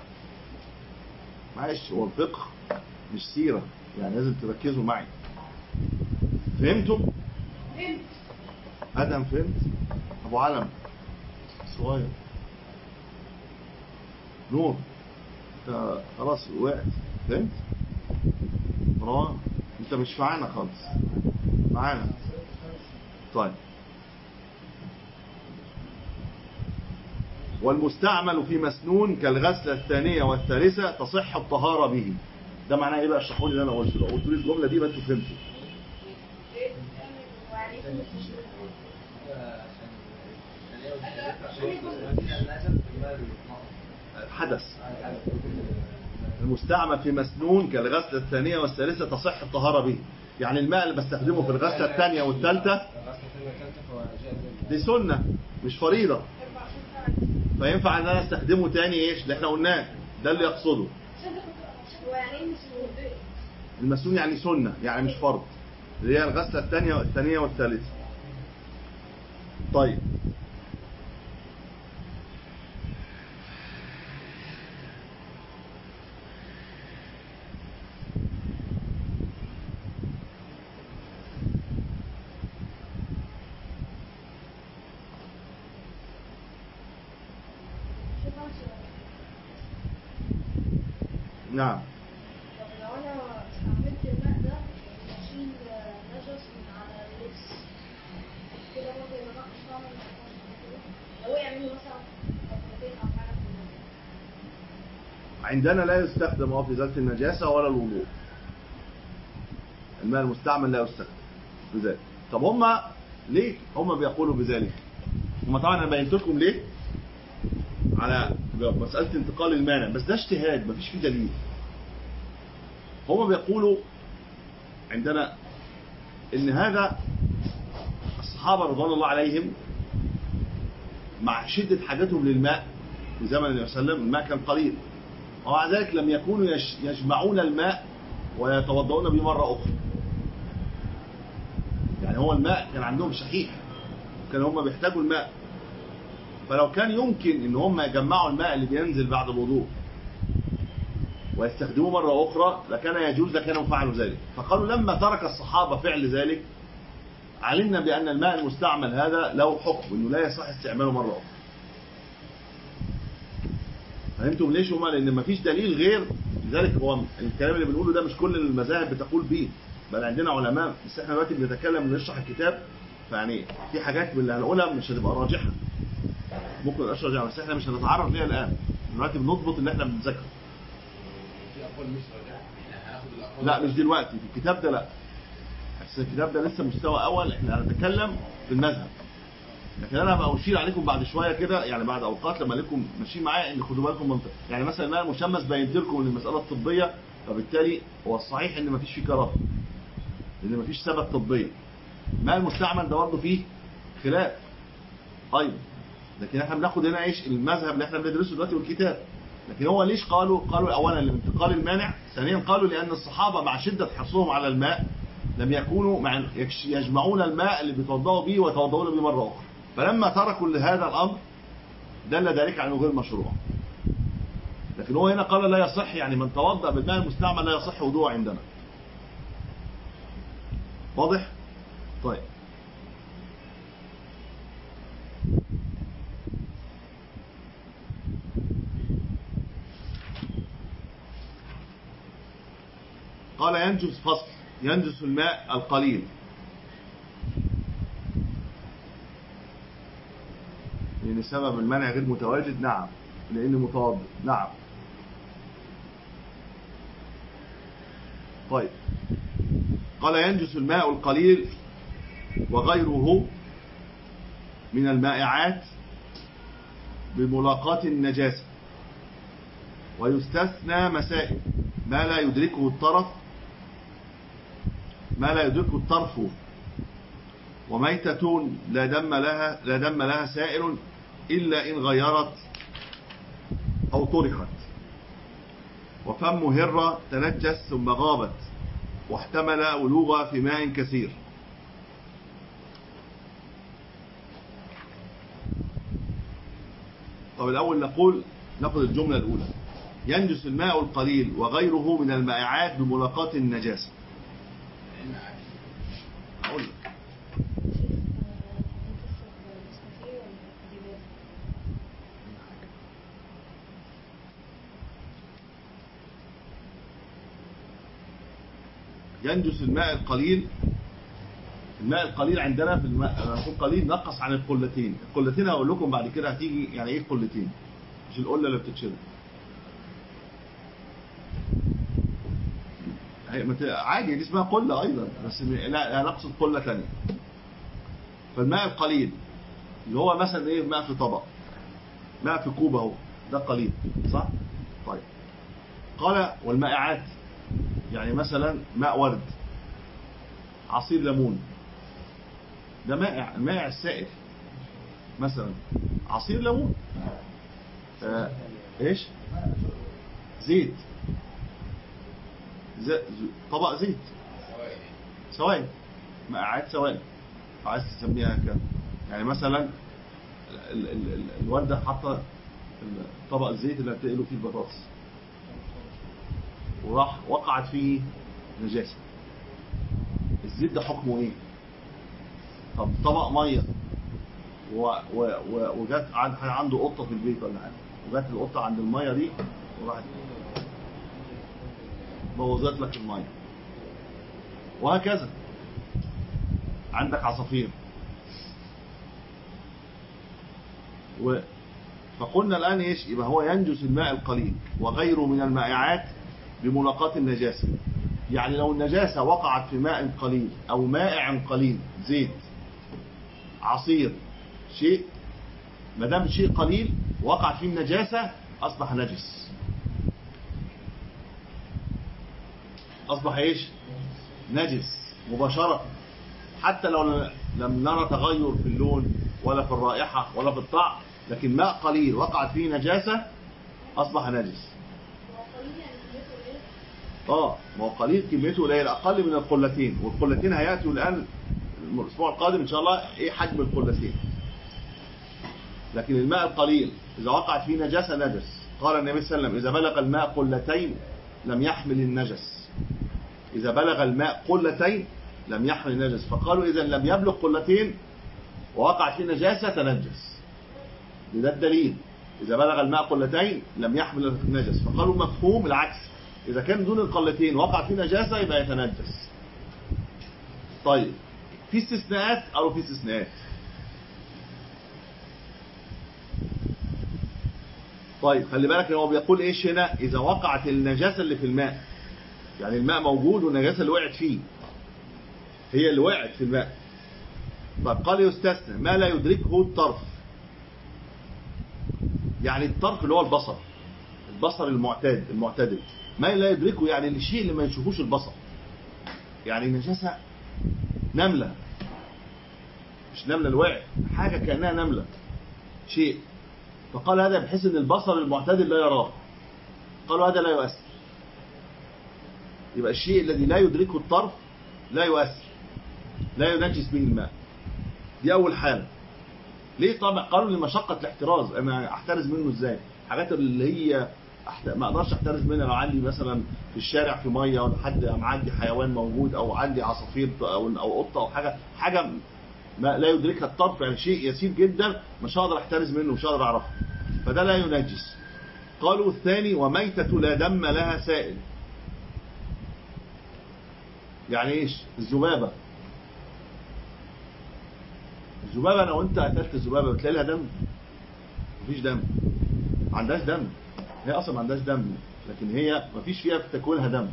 معلش هو الفقه مش سيره يعني لازم تركزوا معي فهمتوا فهمت ادم فهمت ابو علم صغير نور انت خلاص وقعت فهمت مروان انت مش معانا خالص معانا طيب والمستعمل في مسنون كالغسلة الثانية والثالثة تصح الطهارة به ده معناه ايه بقى اشرحوا لي اللي انا قلته لو قلت لي الجملة دي يبقى انتوا فهمتوا ويعني إيه حدث المستعمل في مسنون كالغسلة الثانية والثالثة تصح الطهارة به يعني الماء اللي بستخدمه في الغسلة الثانية والثالثة غسل الثانية والثالثة فهو جائز دي سنة مش فريضة ينفع عشان فينفع ان انا استخدمه تاني ايش اللي احنا قلناه ده اللي يقصده هو يعني ايه مسؤول المسنون يعني سنة يعني مش فرض اللي هي الغسلة الثانية الثانية والثالثة طيب شوف أنا سؤال. نعم طب لو انا استعملت الماء ده إن اشيل نجس من على اللبس كده برضه يبقى الماء مستعمل ما ينفعش كده. لو وقع مني مثلا قطرتين او حاجه في الماء عندنا لا يستخدم هو في إزالة النجاسة ولا الوضوء الماء المستعمل لا يستخدم بذلك طب هم ليه هم بيقولوا بذلك هم طبعا انا بينت لكم ليه على مسألة انتقال المانع بس ده اجتهاد مفيش فيه دليل هم بيقولوا عندنا ان هذا الصحابة رضوان الله عليهم مع شدة حاجتهم للماء في زمن النبي صلى الله عليه وسلم الماء كان قليل ومع ذلك لم يكونوا يش- يجمعون الماء ويتوضؤون به مرة أخرى يعني هو الماء كان عندهم شحيح كان هم بيحتاجوا الماء فلو كان يمكن ان هم يجمعوا الماء اللي بينزل بعد الوضوء ويستخدموه مرة أخرى لكان يجوز لكانوا فعلوا ذلك فقالوا لما ترك الصحابة فعل ذلك علمنا بأن الماء المستعمل هذا له حكم انه لا يصح استعماله مرة أخرى فهمتم ليش هما لان مفيش دليل غير لذلك هو الكلام اللي بنقوله ده مش كل المذاهب بتقول بيه بل عندنا علماء بس احنا دلوقتي بنتكلم بنشرح الكتاب فيعني في حاجات من اللي هنقولها مش هتبقى راجحه ممكن تبقاش راجحه بس احنا مش هنتعرض ليها الان دلوقتي بنضبط اللي احنا بنذاكره في اقوال مش راجعه احنا هناخد الاقوال لا مش دلوقتي في الكتاب ده لا بس الكتاب ده لسه مستوى اول احنا هنتكلم في المذهب لكن انا هبقى اشير عليكم بعد شويه كده يعني بعد اوقات لما الاقيكم ماشيين معايا ان خدوا بالكم منطق يعني مثلا الماء المشمس بينت لكم ان المساله الطبيه فبالتالي هو الصحيح ان مفيش فيه كراهه لان مفيش سبب طبيه الماء المستعمل ده برضه فيه خلاف ايضا لكن احنا بناخد هنا ايش المذهب اللي احنا بندرسه دلوقتي والكتاب لكن هو ليش قالوا قالوا اولا لانتقال المانع ثانيا قالوا لان الصحابه مع شده حرصهم على الماء لم يكونوا مع يكش- يجمعون الماء اللي بيتوضأوا به ويتوضؤون به مرة أخرى فلما تركوا لهذا الأمر دل ذلك على انه غير مشروع لكن هو هنا قال لا يصح يعني من توضأ بالماء المستعمل لا يصح وضوء عندنا واضح؟ طيب قال ينجس فصل ينجس الماء القليل لأن سبب المنع غير متواجد نعم لأنه متوضئ نعم طيب قال ينجس الماء القليل وغيره من المائعات بملاقاة النجاسة ويستثنى مسائل ما لا يدركه الطرف ما لا يدركه الطرف وميتة لا دم لها لا دم لها سائل إلا إن غيرت أو طرحت وفم هرة تنجس ثم غابت واحتمل ولوغ في ماء كثير طب الأول نقول ناخذ الجملة الأولى ينجس الماء القليل وغيره من المائعات بملاقاة النجاسة أقول لك ينجس الماء القليل الماء القليل عندنا في الماء لما نقول قليل نقص عن القلتين القلتين هقول لكم بعد كده هتيجي يعني ايه قلتين مش القله اللي بتتشرب هي مت- عادي دي اسمها قله ايضا بس م- لا لا نقصد قله ثانيه فالماء القليل اللي هو مثلا ايه ماء في طبق ماء في كوب اهو ده قليل صح طيب قال والمائعات يعني مثلا ماء ورد عصير ليمون ده مائع المائع السائل مثلا عصير ليمون آه ايش زيت ز... ز... طبق زيت سوائل مائعات سوائل عايز تسميها كده يعني مثلا ال... ال... ال... الورده حاطه ال- طبق الزيت اللي هتقلوا فيه البطاطس وراح وقعت فيه نجاسة الزيت ده حكمه ايه طب طبق مية و... و... و... وجات عند عنده قطة في البيت ولا حاجة وجات القطة عند المية دي وراحت بوظت لك المية وهكذا عندك عصافير و... فقلنا الآن إيش يبقى هو ينجس الماء القليل وغيره من المائعات بملاقاة النجاسة يعني لو النجاسة وقعت في ماء قليل أو مائع قليل زيت عصير شيء ما دام شيء قليل وقع فيه النجاسة أصبح نجس أصبح إيش نجس مباشرة حتى لو لم نرى تغير في اللون ولا في الرائحة ولا في الطعم لكن ماء قليل وقعت فيه نجاسة أصبح نجس اه ما هو قليل كميته قليل اقل من القلتين والقلتين هياتوا الان الاسبوع القادم ان شاء الله ايه حجم القلتين لكن الماء القليل اذا وقعت فيه نجاسه نجس قال النبي صلى الله عليه وسلم اذا بلغ الماء قلتين لم يحمل النجس اذا بلغ الماء قلتين لم يحمل النجس فقالوا اذا لم يبلغ قلتين ووقعت فيه نجاسه تنجس ده الدليل اذا بلغ الماء قلتين لم يحمل النجس فقالوا مفهوم العكس إذا كان دون القلتين وقع فيه نجاسة يبقى يتنجس طيب في استثناءات أو في استثناءات طيب خلي بالك هو بيقول ايش هنا إذا وقعت النجاسة اللي في الماء يعني الماء موجود والنجاسة اللي وقعت فيه هي اللي وقعت في الماء طيب قال يستثنى ما لا يدركه الطرف يعني الطرف اللي هو البصر البصر المعتاد المعتدل ما لا يدركه يعني الشيء اللي ما يشوفوش البصر يعني النجاسة نملة مش نملة الواعي حاجة كأنها نملة شيء فقال هذا بحيث ان البصر المعتدل لا يراه قالوا هذا لا يؤثر يبقى الشيء الذي لا يدركه الطرف لا يؤثر لا ينجس به الماء دي اول حاله ليه طبعا قالوا لمشقه الاحتراز انا احترز منه ازاي حاجات اللي هي أحت... ما اقدرش احترز منها لو عندي مثلا في الشارع في ميه ولا حد أم عندي حيوان موجود او عندي عصافير او او قطه او حاجه حاجه ما لا يدركها الطرف يعني شيء يسير جدا مش هقدر احترز منه مش هقدر اعرفه فده لا ينجس قالوا الثاني وميتة لا دم لها سائل يعني ايش الذبابة الذبابة لو انت قتلت الذبابة بتلاقي لها دم مفيش دم ما عندهاش دم هي اصلا ما عندهاش دم لكن هي مفيش فيها في تكوينها دم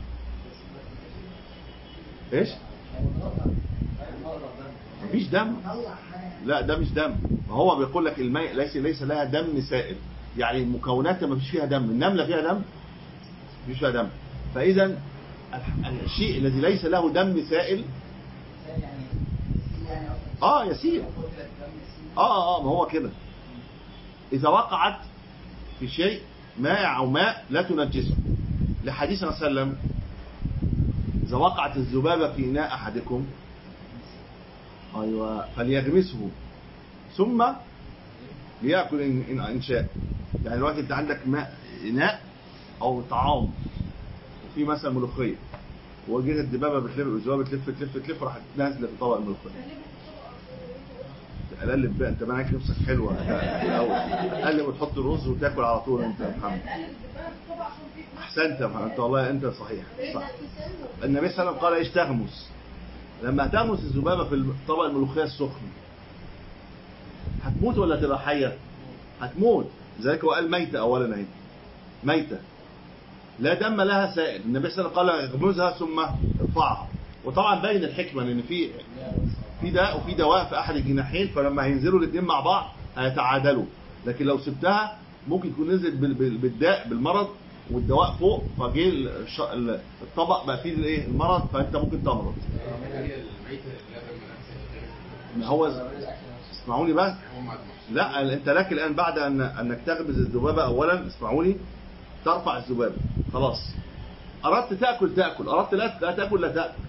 ايش مفيش دم لا ده مش دم ما هو بيقول لك الماء ليس ليس لها دم سائل يعني مكوناتها ما فيش فيها دم النمله فيها دم مفيش فيها دم فاذا الح- الشيء الذي ليس له دم سائل اه يسير اه اه ما هو كده اذا وقعت في شيء مائع او ماء لا تنجسه لحديث النبي صلى الله عليه وسلم اذا وقعت الذبابه في اناء احدكم ايوه فليغمسه ثم ليأكل إن, إن, إن شاء يعني دلوقتي أنت عندك ماء إناء أو طعام وفي مثلا ملوخية وجيت الدبابة بتلف الذبابة بتلف تلف تلف راحت نازلة في طبق الملوخية قلب بقى أنت معاك نفسك حلوة الأول قلب وتحط الرز وتاكل على طول أنت يا محمد أحسنت يا محمد أنت والله أنت صحيح صح النبي صلى الله عليه وسلم قال إيش تغمس لما تغمس الذبابة في طبق الملوخية السخن هتموت ولا تبقى حية هتموت لذلك هو قال ميتة أولا أهي ميتة لا دم لها سائل النبي صلى الله عليه وسلم قال اغمزها ثم ارفعها وطبعا باين الحكمة لأن في في داء وفي دواء في أحد الجناحين فلما هينزلوا الاثنين مع بعض هيتعادلوا لكن لو سبتها ممكن يكون نزلت بال- بال- بالداء بالمرض والدواء فوق فجه الش- الطبق بقى فيه الايه المرض فانت ممكن تمرض هي الميتة لا دم لها سائل. ما هو اسمعوني بقى هو مع المحسن. لا انت لك الان بعد ان انك تغمز الذبابه اولا اسمعوني ترفع الذبابه خلاص اردت تاكل تاكل اردت لا لا تاكل لا تاكل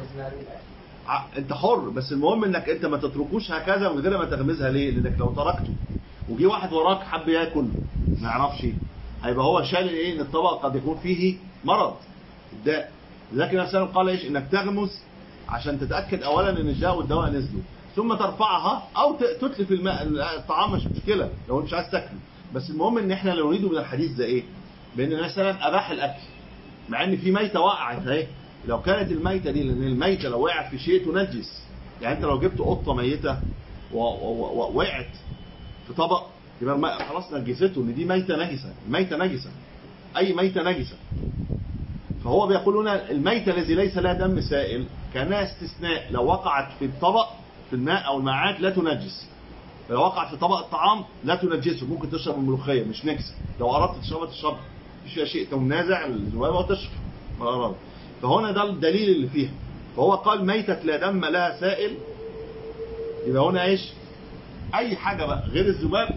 ع- انت حر بس المهم انك انت ما تتركوش هكذا من غير ما تغمزها ليه لانك لو تركته وجي واحد وراك حب ياكل ما يعرفش هيبقى هو شال ايه ان الطبق قد يكون فيه مرض الداء لكن النبي صلى الله عليه وسلم قال ايش انك تغمز عشان تتاكد اولا ان الداء والدواء نزلوا ثم ترفعها او ت- تتلف الماء الطعام مش مشكله لو انت مش عايز تاكله بس المهم ان احنا اللي نريده من الحديث ده ايه بان مثلا اباح الاكل مع ان في ميته وقعت اهي لو كانت الميته دي لان الميته لو وقعت في شيء تنجس يعني انت لو جبت قطه ميته و- و- و- ووقعت في طبق يبقى الماء خلاص نجسته ان دي ميته نجسه الميته نجسه اي ميته نجسه فهو بيقول هنا الميته الذي ليس لها دم سائل كانها استثناء لو وقعت في الطبق في الماء او الماعات لا تنجس لو وقعت في طبق الطعام لا تنجسه ممكن تشرب الملوخيه مش نجسه لو اردت تشربها تشربها مفيش فيها شيء تقوم نازع الذبابه وتشرب ما أراد. فهنا ده الدليل اللي فيها فهو قال ميتة لا دم لها سائل يبقى هنا ايش اي حاجه بقى غير الذباب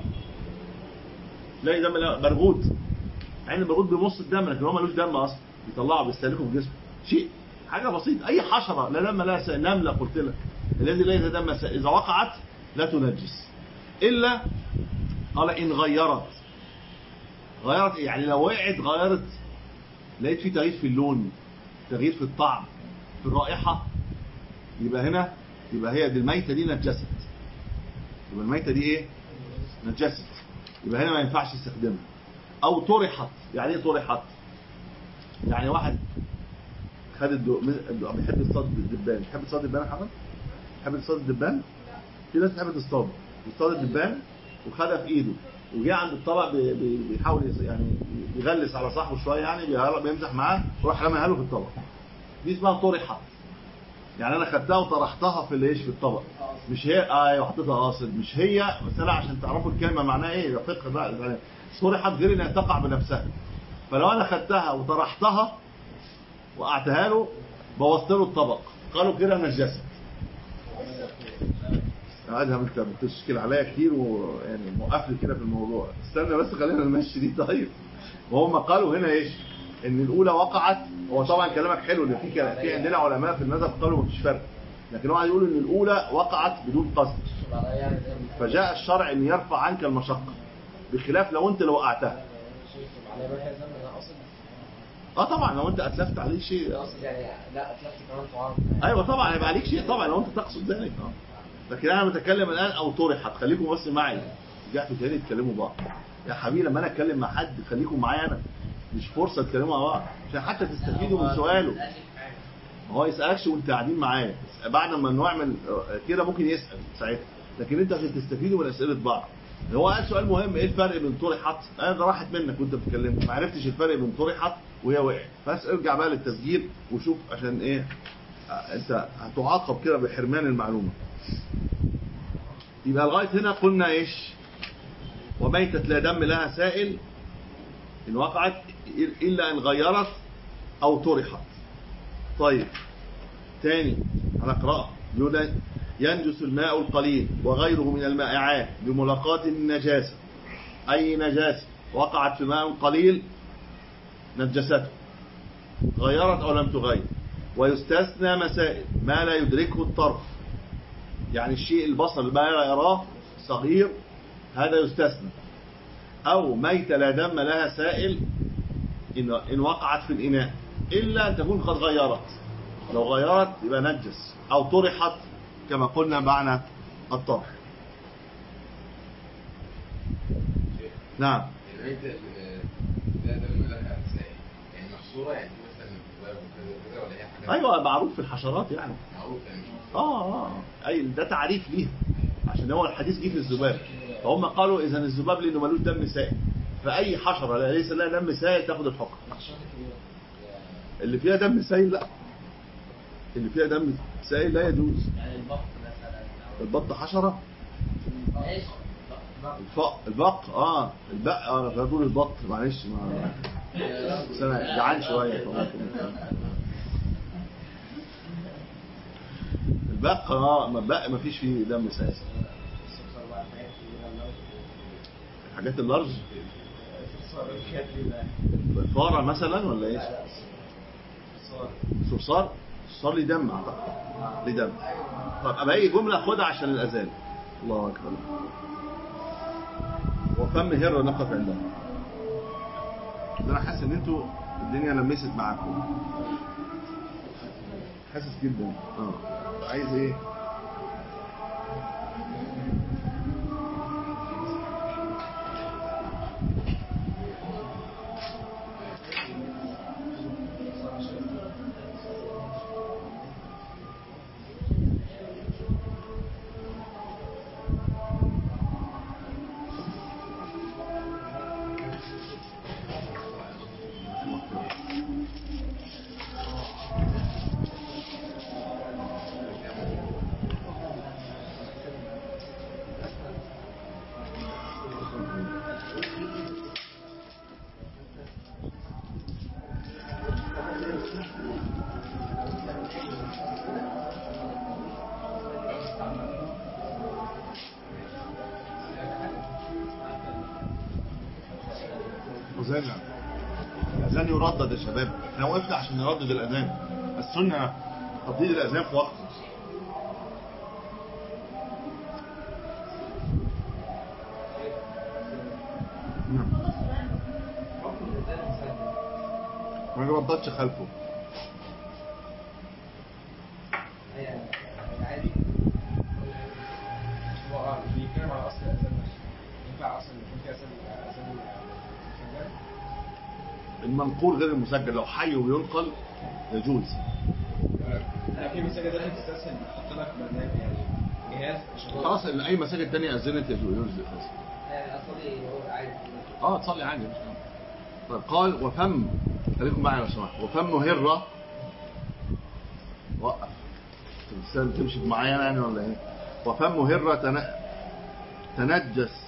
لا دم لا برغوت يعني البرغوت بيمص الدم لكن هو ملوش دم اصلا بيطلعه بيستهلكه في جسمه شيء حاجه بسيطه اي حشره لا دم لها سائل نمله قلت لك الذي ليس دم سائل اذا وقعت لا تنجس الا قال ان غيرت غيرت إيه؟ يعني لو وقعت غيرت لقيت في تغيير في اللون تغيير في الطعم في الرائحة يبقى هنا يبقى هي دي الميتة دي نجست يبقى الميتة دي ايه نجست يبقى هنا ما ينفعش يستخدمها او طرحت يعني ايه طرحت يعني واحد خد الدو... الدو... بيحب يصطاد الدبان بيحب تصطاد الدبان يا حمد بيحب تصطاد الدبان في ناس بتحب تصطاد يصطاد الدبان وخدها في ايده وجه عند الطبق بي- بي- بيحاول يس- يعني يغلس على صاحبه شويه يعني بيهرب- بيمزح معاه وراح رميها له في الطبق دي اسمها طرحت يعني انا خدتها وطرحتها في الايش في الطبق مش هي ايوه حطيتها قاصد مش هي بس انا عشان تعرفوا الكلمه معناها ايه ده فقه بقى يعني طرحت غير انها تقع بنفسها فلو انا خدتها وطرحتها وقعتها له بوظت له الطبق قالوا كده نجست ادهم انت بتشكل عليا كتير ويعني موقف لي كده في الموضوع استنى بس خلينا نمشي دي طيب وهم قالوا هنا ايش ان الاولى وقعت هو طبعا كلامك حلو ان في كلا- في عندنا علماء في المذهب قالوا مفيش فرق لكن هو عايز يقول ان الاولى وقعت بدون قصد معناها يعني زي ما فجاء الشرع ان يرفع عنك المشقه بخلاف لو انت لو وقعتها شايف معناها ما هي ذنب انا اقصد اه طبعا لو انت اتلفت عليه شيء انا اقصد يعني لا اتلفت كمان طعام ايوه طبعا هيبقى عليك شيء طبعا لو انت تقصد ذلك اه لكن انا بتكلم الان او طرحت خليكم بس معي رجعتوا تاني تتكلموا بعض يا حبيبي لما انا اتكلم مع حد خليكم معايا انا مش فرصه تتكلموا مع بعض عشان حتى تستفيدوا من سؤاله ما هو يسالكش وانت قاعدين معاه بعد ما نعمل كده ممكن يسال ساعتها لكن انت عشان تستفيدوا من اسئله بعض هو قال سؤال مهم ايه الفرق بين طرحت انا ده راحت منك وانت بتتكلم ما عرفتش الفرق بين طرحت وهي وقعت بس ارجع بقى للتسجيل وشوف عشان ايه آه، انت هتعاقب كده بحرمان المعلومه يبقى لغايه هنا قلنا ايش وميتة لا دم لها سائل ان وقعت الا ان غيرت او طرحت طيب تاني هنقرأها يقول ينجس الماء القليل وغيره من المائعات بملاقاة النجاسة أي نجاسة وقعت في ماء قليل نجسته غيرت أو لم تغير ويستثنى مسائل ما لا يدركه الطرف يعني الشيء البصر ما لا يراه صغير هذا يستثنى أو ميت لا دم لها سائل إن, إن وقعت في الإناء إلا أن تكون قد غيرت لو غيرت يبقى نجس أو طرحت كما قلنا معنى الطرح نعم الميتة ال- ده ده اللي لها سائل يعني محصورة يعني في مثلا ذباب وكذا وكذا ولا هي حاجات أيوة معروف في الحشرات يعني معروفة يعني آه آه أي ده تعريف ليها عشان هو الحديث جه في الذباب فهم قالوا إذا الذباب لأنه ملوش دم سائل فأي حشرة لا- ليس لها دم سائل تاخد الحكم اللي فيها دم سائل لا اللي فيها دم سائل لا يجوز يعني البط مثلا أو- البط حشرة ايش؟ الفق البق اه البق اه انا بقول البط معلش ما بس انا جعان شويه فممكن البق اه ما البق ما فيش فيه دم سائل الحاجات اللارج الفاره مثلا ولا ايش صرصار صار لي دم اعتقد لي دم طب ابقى اي جمله خدها عشان الاذان الله اكبر وفم هر نقف عندها ده انا حاسس ان انتوا الدنيا لمست معاكم حاسس جدا اه عايز ايه أذان الأذان يردد يا شباب احنا وقفنا عشان نردد الأذان السنة ترديد الأذان في وقته نعم ما يرددش خلفه عادي هو اه بيتكلم على اصل الاذان نفسه ينفع اصلا يكون في اذان اذان مسجل المنقول غير المسجل لو حي وينقل يجوز لا في مساجد دلوقتي بتستسهل بتحط لك برنامج يعني جهاز عشان هو- خلاص إن أي مساجد تانية أذنت يجوز يجوز خلاص يعني اصلي هو عادي اه تصلي عادي مش مشكلة. طيب قال وفم خليكم معايا لو سمحت وفم هرة وقف تمثال تمشي معايا يعني ولا ايه وفم هرة تن... تنجس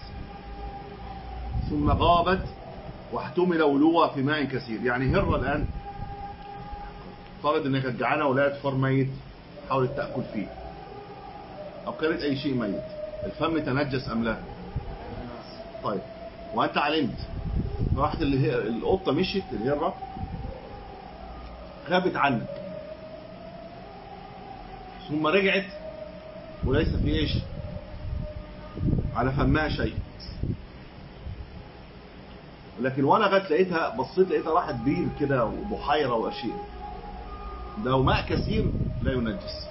ثم غابت واحتمل ولوها في ماء كثير يعني هرة الآن فرض انها كانت جعانة ولقت فار ميت حاولت تأكل فيه أو كانت أي شيء ميت الفم تنجس أم لا طيب وانت علمت راحت اللي هي القطه مشيت الهره غابت عنك ثم رجعت وليس في ايش على فمها شيء لكن وانا غت لقيتها بصيت لقيتها راحت بير كده وبحيره واشياء لو ماء كثير لا ينجس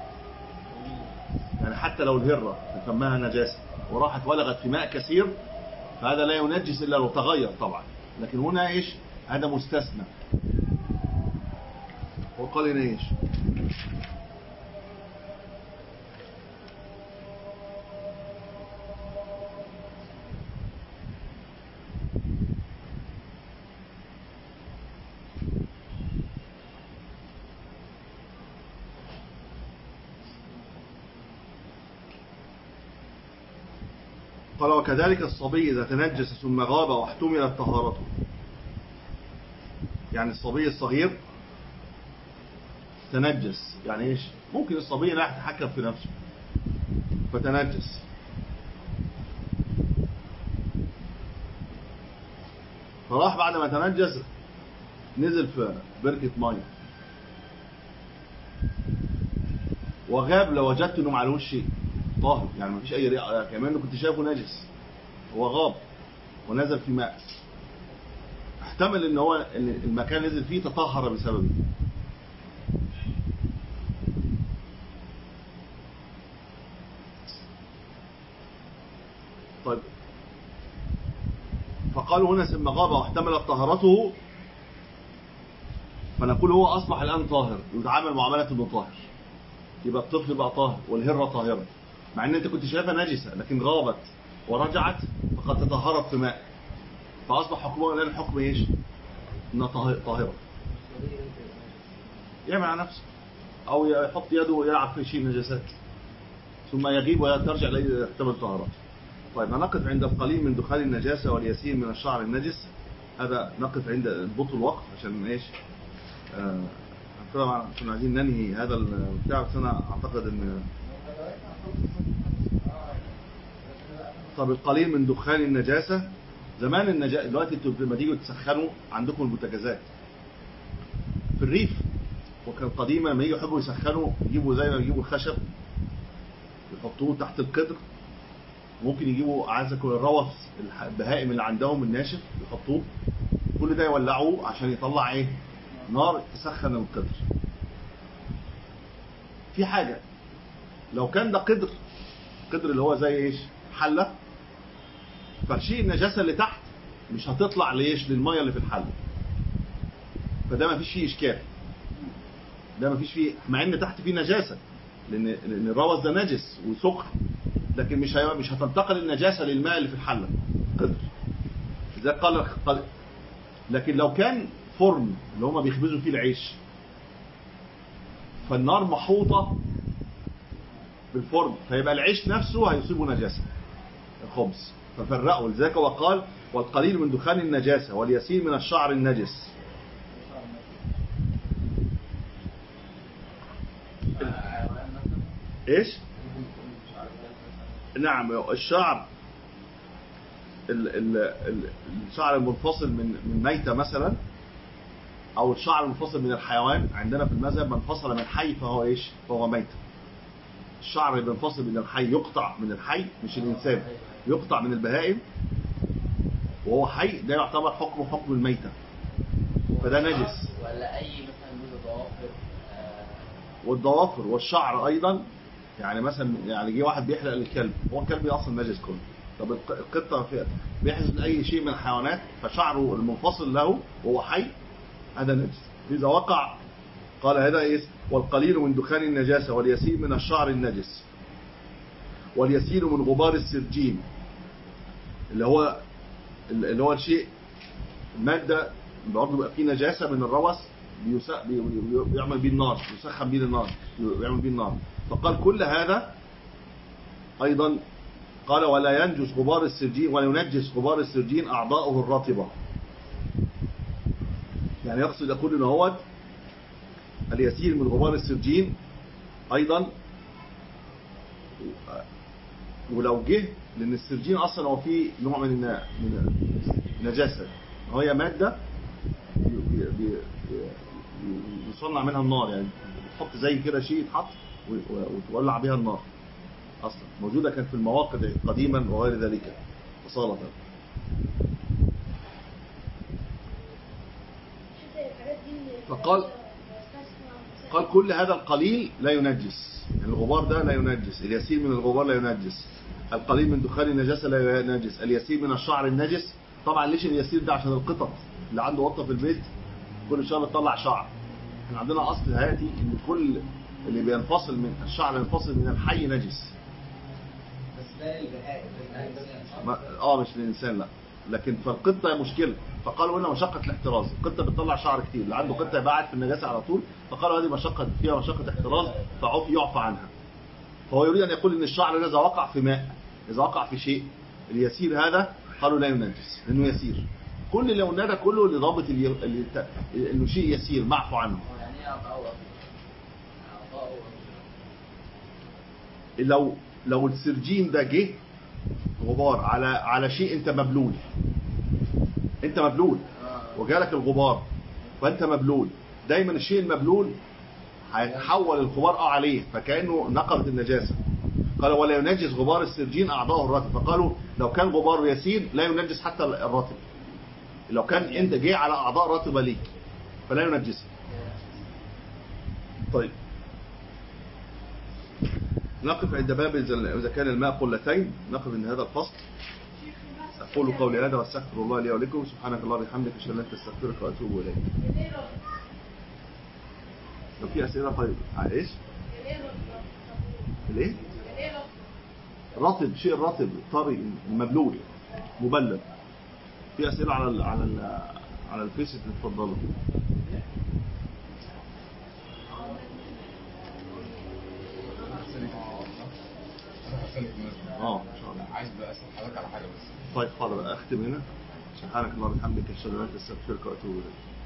يعني حتى لو الهره في فمها نجاسه وراحت ولغت في ماء كثير فهذا لا ينجس الا لو تغير طبعا لكن هنا ايش هذا مستثنى وقال هنا ايش قال وكذلك الصبي إذا تنجس ثم غاب واحتملت طهارته يعني الصبي الصغير تنجس يعني ايش ممكن الصبي لا يتحكم في نفسه فتنجس فراح بعد ما تنجس نزل في بركة مية وغاب لو وجدت انه معلوش شيء طاهر يعني مفيش اي ريحه كمان كنت شايفه نجس هو غاب ونزل في ماء احتمل ان هو ان المكان نزل فيه تطهر بسببه طيب فقالوا هنا ثم غاب واحتملت طهارته فنقول هو اصبح الان طاهر يتعامل معامله انه طاهر يبقى الطفل بقى طاهر والهره طاهره مع ان انت كنت شايفها نجسه لكن غابت ورجعت فقد تطهرت في ماء فاصبح حكمها الان حكم ايش؟ انها طاه- طاهره يعمل على نفسه او يحط يده ويلعب في شيء نجاسات ثم يغيب وترجع اليه يحتمل طهارته طيب هنقف عند القليل من دخان النجاسه واليسير من الشعر النجس هذا نقف عند بطء الوقت عشان ايش؟ آه طبعا كنا عايزين ننهي هذا البتاع بس انا اعتقد ان طب القليل من دخان النجاسة زمان النجاسة دلوقتي انتوا لما تيجوا تسخنوا عندكم البوتاجازات في الريف وكان قديما لما يجوا يحبوا يسخنوا يجيبوا زي ما يجيبوا الخشب يحطوه تحت القدر ممكن يجيبوا اعزكم الروث الح- البهائم اللي عندهم الناشف يحطوه كل ده يولعوه عشان يطلع ايه نار تسخن القدر في حاجة لو كان ده قدر قدر اللي هو زي ايش حلة فشيء النجاسة اللي تحت مش هتطلع ليش للمية اللي في الحلة فده ما فيش فيه اشكال ده ما فيش فيه مع ان تحت فيه نجاسة لان لان الروث ده نجس وسخن لكن مش هي... مش هتنتقل النجاسة للماء اللي في الحلة قدر زي قال قال- لكن لو كان فرن اللي هما بيخبزوا فيه العيش فالنار محوطة بالفرن فيبقى العيش نفسه هيصيبه نجاسة الخبز ففرقوا لذلك وقال والقليل من دخان النجاسة واليسير من الشعر النجس ايش نعم الشعر ال- ال- ال- الشعر المنفصل من من ميتة مثلا او الشعر المنفصل من الحيوان عندنا في المذهب من فصل من حي فهو ايش فهو ميت الشعر اللي بينفصل من الحي يقطع من الحي مش الانسان يقطع من البهائم وهو حي ده يعتبر حكمه حكم الميتة فده نجس ولا اي مثلا له ضوافر آه، والضوافر والشعر ايضا يعني مثلا يعني جه واحد بيحلق للكلب هو الكلب اصلا نجس كله طب الق- القطه في بيحزن اي شيء من الحيوانات فشعره المنفصل له وهو حي هذا نجس اذا وقع قال هذا ايه والقليل من دخان النجاسه واليسير من الشعر النجس واليسير من غبار السرجين اللي هو اللي هو الشيء الماده برضه بيبقى فيه نجاسه من الروث بيس- بي- بي- بيعمل بيه النار يسخن بيه النار بيعمل بيه النار فقال كل هذا ايضا قال ولا ينجس غبار السرجين ولا ينجس غبار السرجين اعضاؤه الرطبه يعني يقصد يقول ان هو اليسير من غبار السرجين ايضا ولو جه لان السرجين اصلا هو فيه نوع من الن- من النجاسه وهي ماده بي- بي- بي- يصنع منها النار يعني تحط زي كده شيء يتحط و- و- وتولع بها النار اصلا موجوده كانت في المواقد قديما وغير ذلك اصاله شفت الحاجات دي اللي فقال- بستثنى- قال كل هذا القليل لا ينجس يعني الغبار ده لا ينجس اليسير من الغبار لا ينجس القليل من دخان النجاسة لا ينجس اليسير من الشعر النجس طبعا ليش اليسير ده عشان القطط اللي عنده قطة في البيت كل شهر بتطلع شعر احنا عندنا اصل هاتي ان كل اللي بينفصل من الشعر ينفصل من الحي نجس بس ده البهائم ما اه مش للانسان لا لكن فالقطه مشكله فقالوا هنا مشقه الاحتراز القطه بتطلع شعر كتير اللي عنده قطه يبقى قاعد في النجاسه على طول فقالوا هذه مشقه فيها مشقه احتراز فعف يعفى عنها فهو يريد ان يقول ان الشعر اذا وقع في ماء اذا وقع في شيء اليسير هذا قالوا لا ينجس لانه يسير كل اللي قلناه ده كله لضابط اللي اللي ت- انه شيء يسير معفو عنه هو يعني ايه عطاء عطاء لو لو السرجين ده جه غبار على على شيء انت مبلول انت مبلول وجالك الغبار فانت مبلول دايما الشيء المبلول هيتحول الغبار اه عليه فكانه نقلت النجاسه قال ولا ينجس غبار السرجين اعضاءه الرطب فقالوا لو كان غبار يسير لا ينجس حتى الرطب لو كان انت جه على اعضاء رطبه ليك فلا ينجسها طيب نقف عند باب إذا إذا كان الماء قلتين نقف عند هذا الفصل أقول قولي هذا واستغفر الله لي ولكم سبحانك الله وبحمدك أشهد أن لا إله إلا أنت أستغفرك وأتوب إليك لو في أسئلة طيب على إيش؟ الإيه؟ رطب شيء رطب طري مبلول مبلل في أسئلة على ال على ال على الفيس اتفضلوا اه ان شاء الله عايز بقى اسال حضرتك على حاجه بس طيب حاضر اختم هنا سبحانك اللهم وبحمدك اشهد ان لا اله الا انت استغفرك واتوب اليك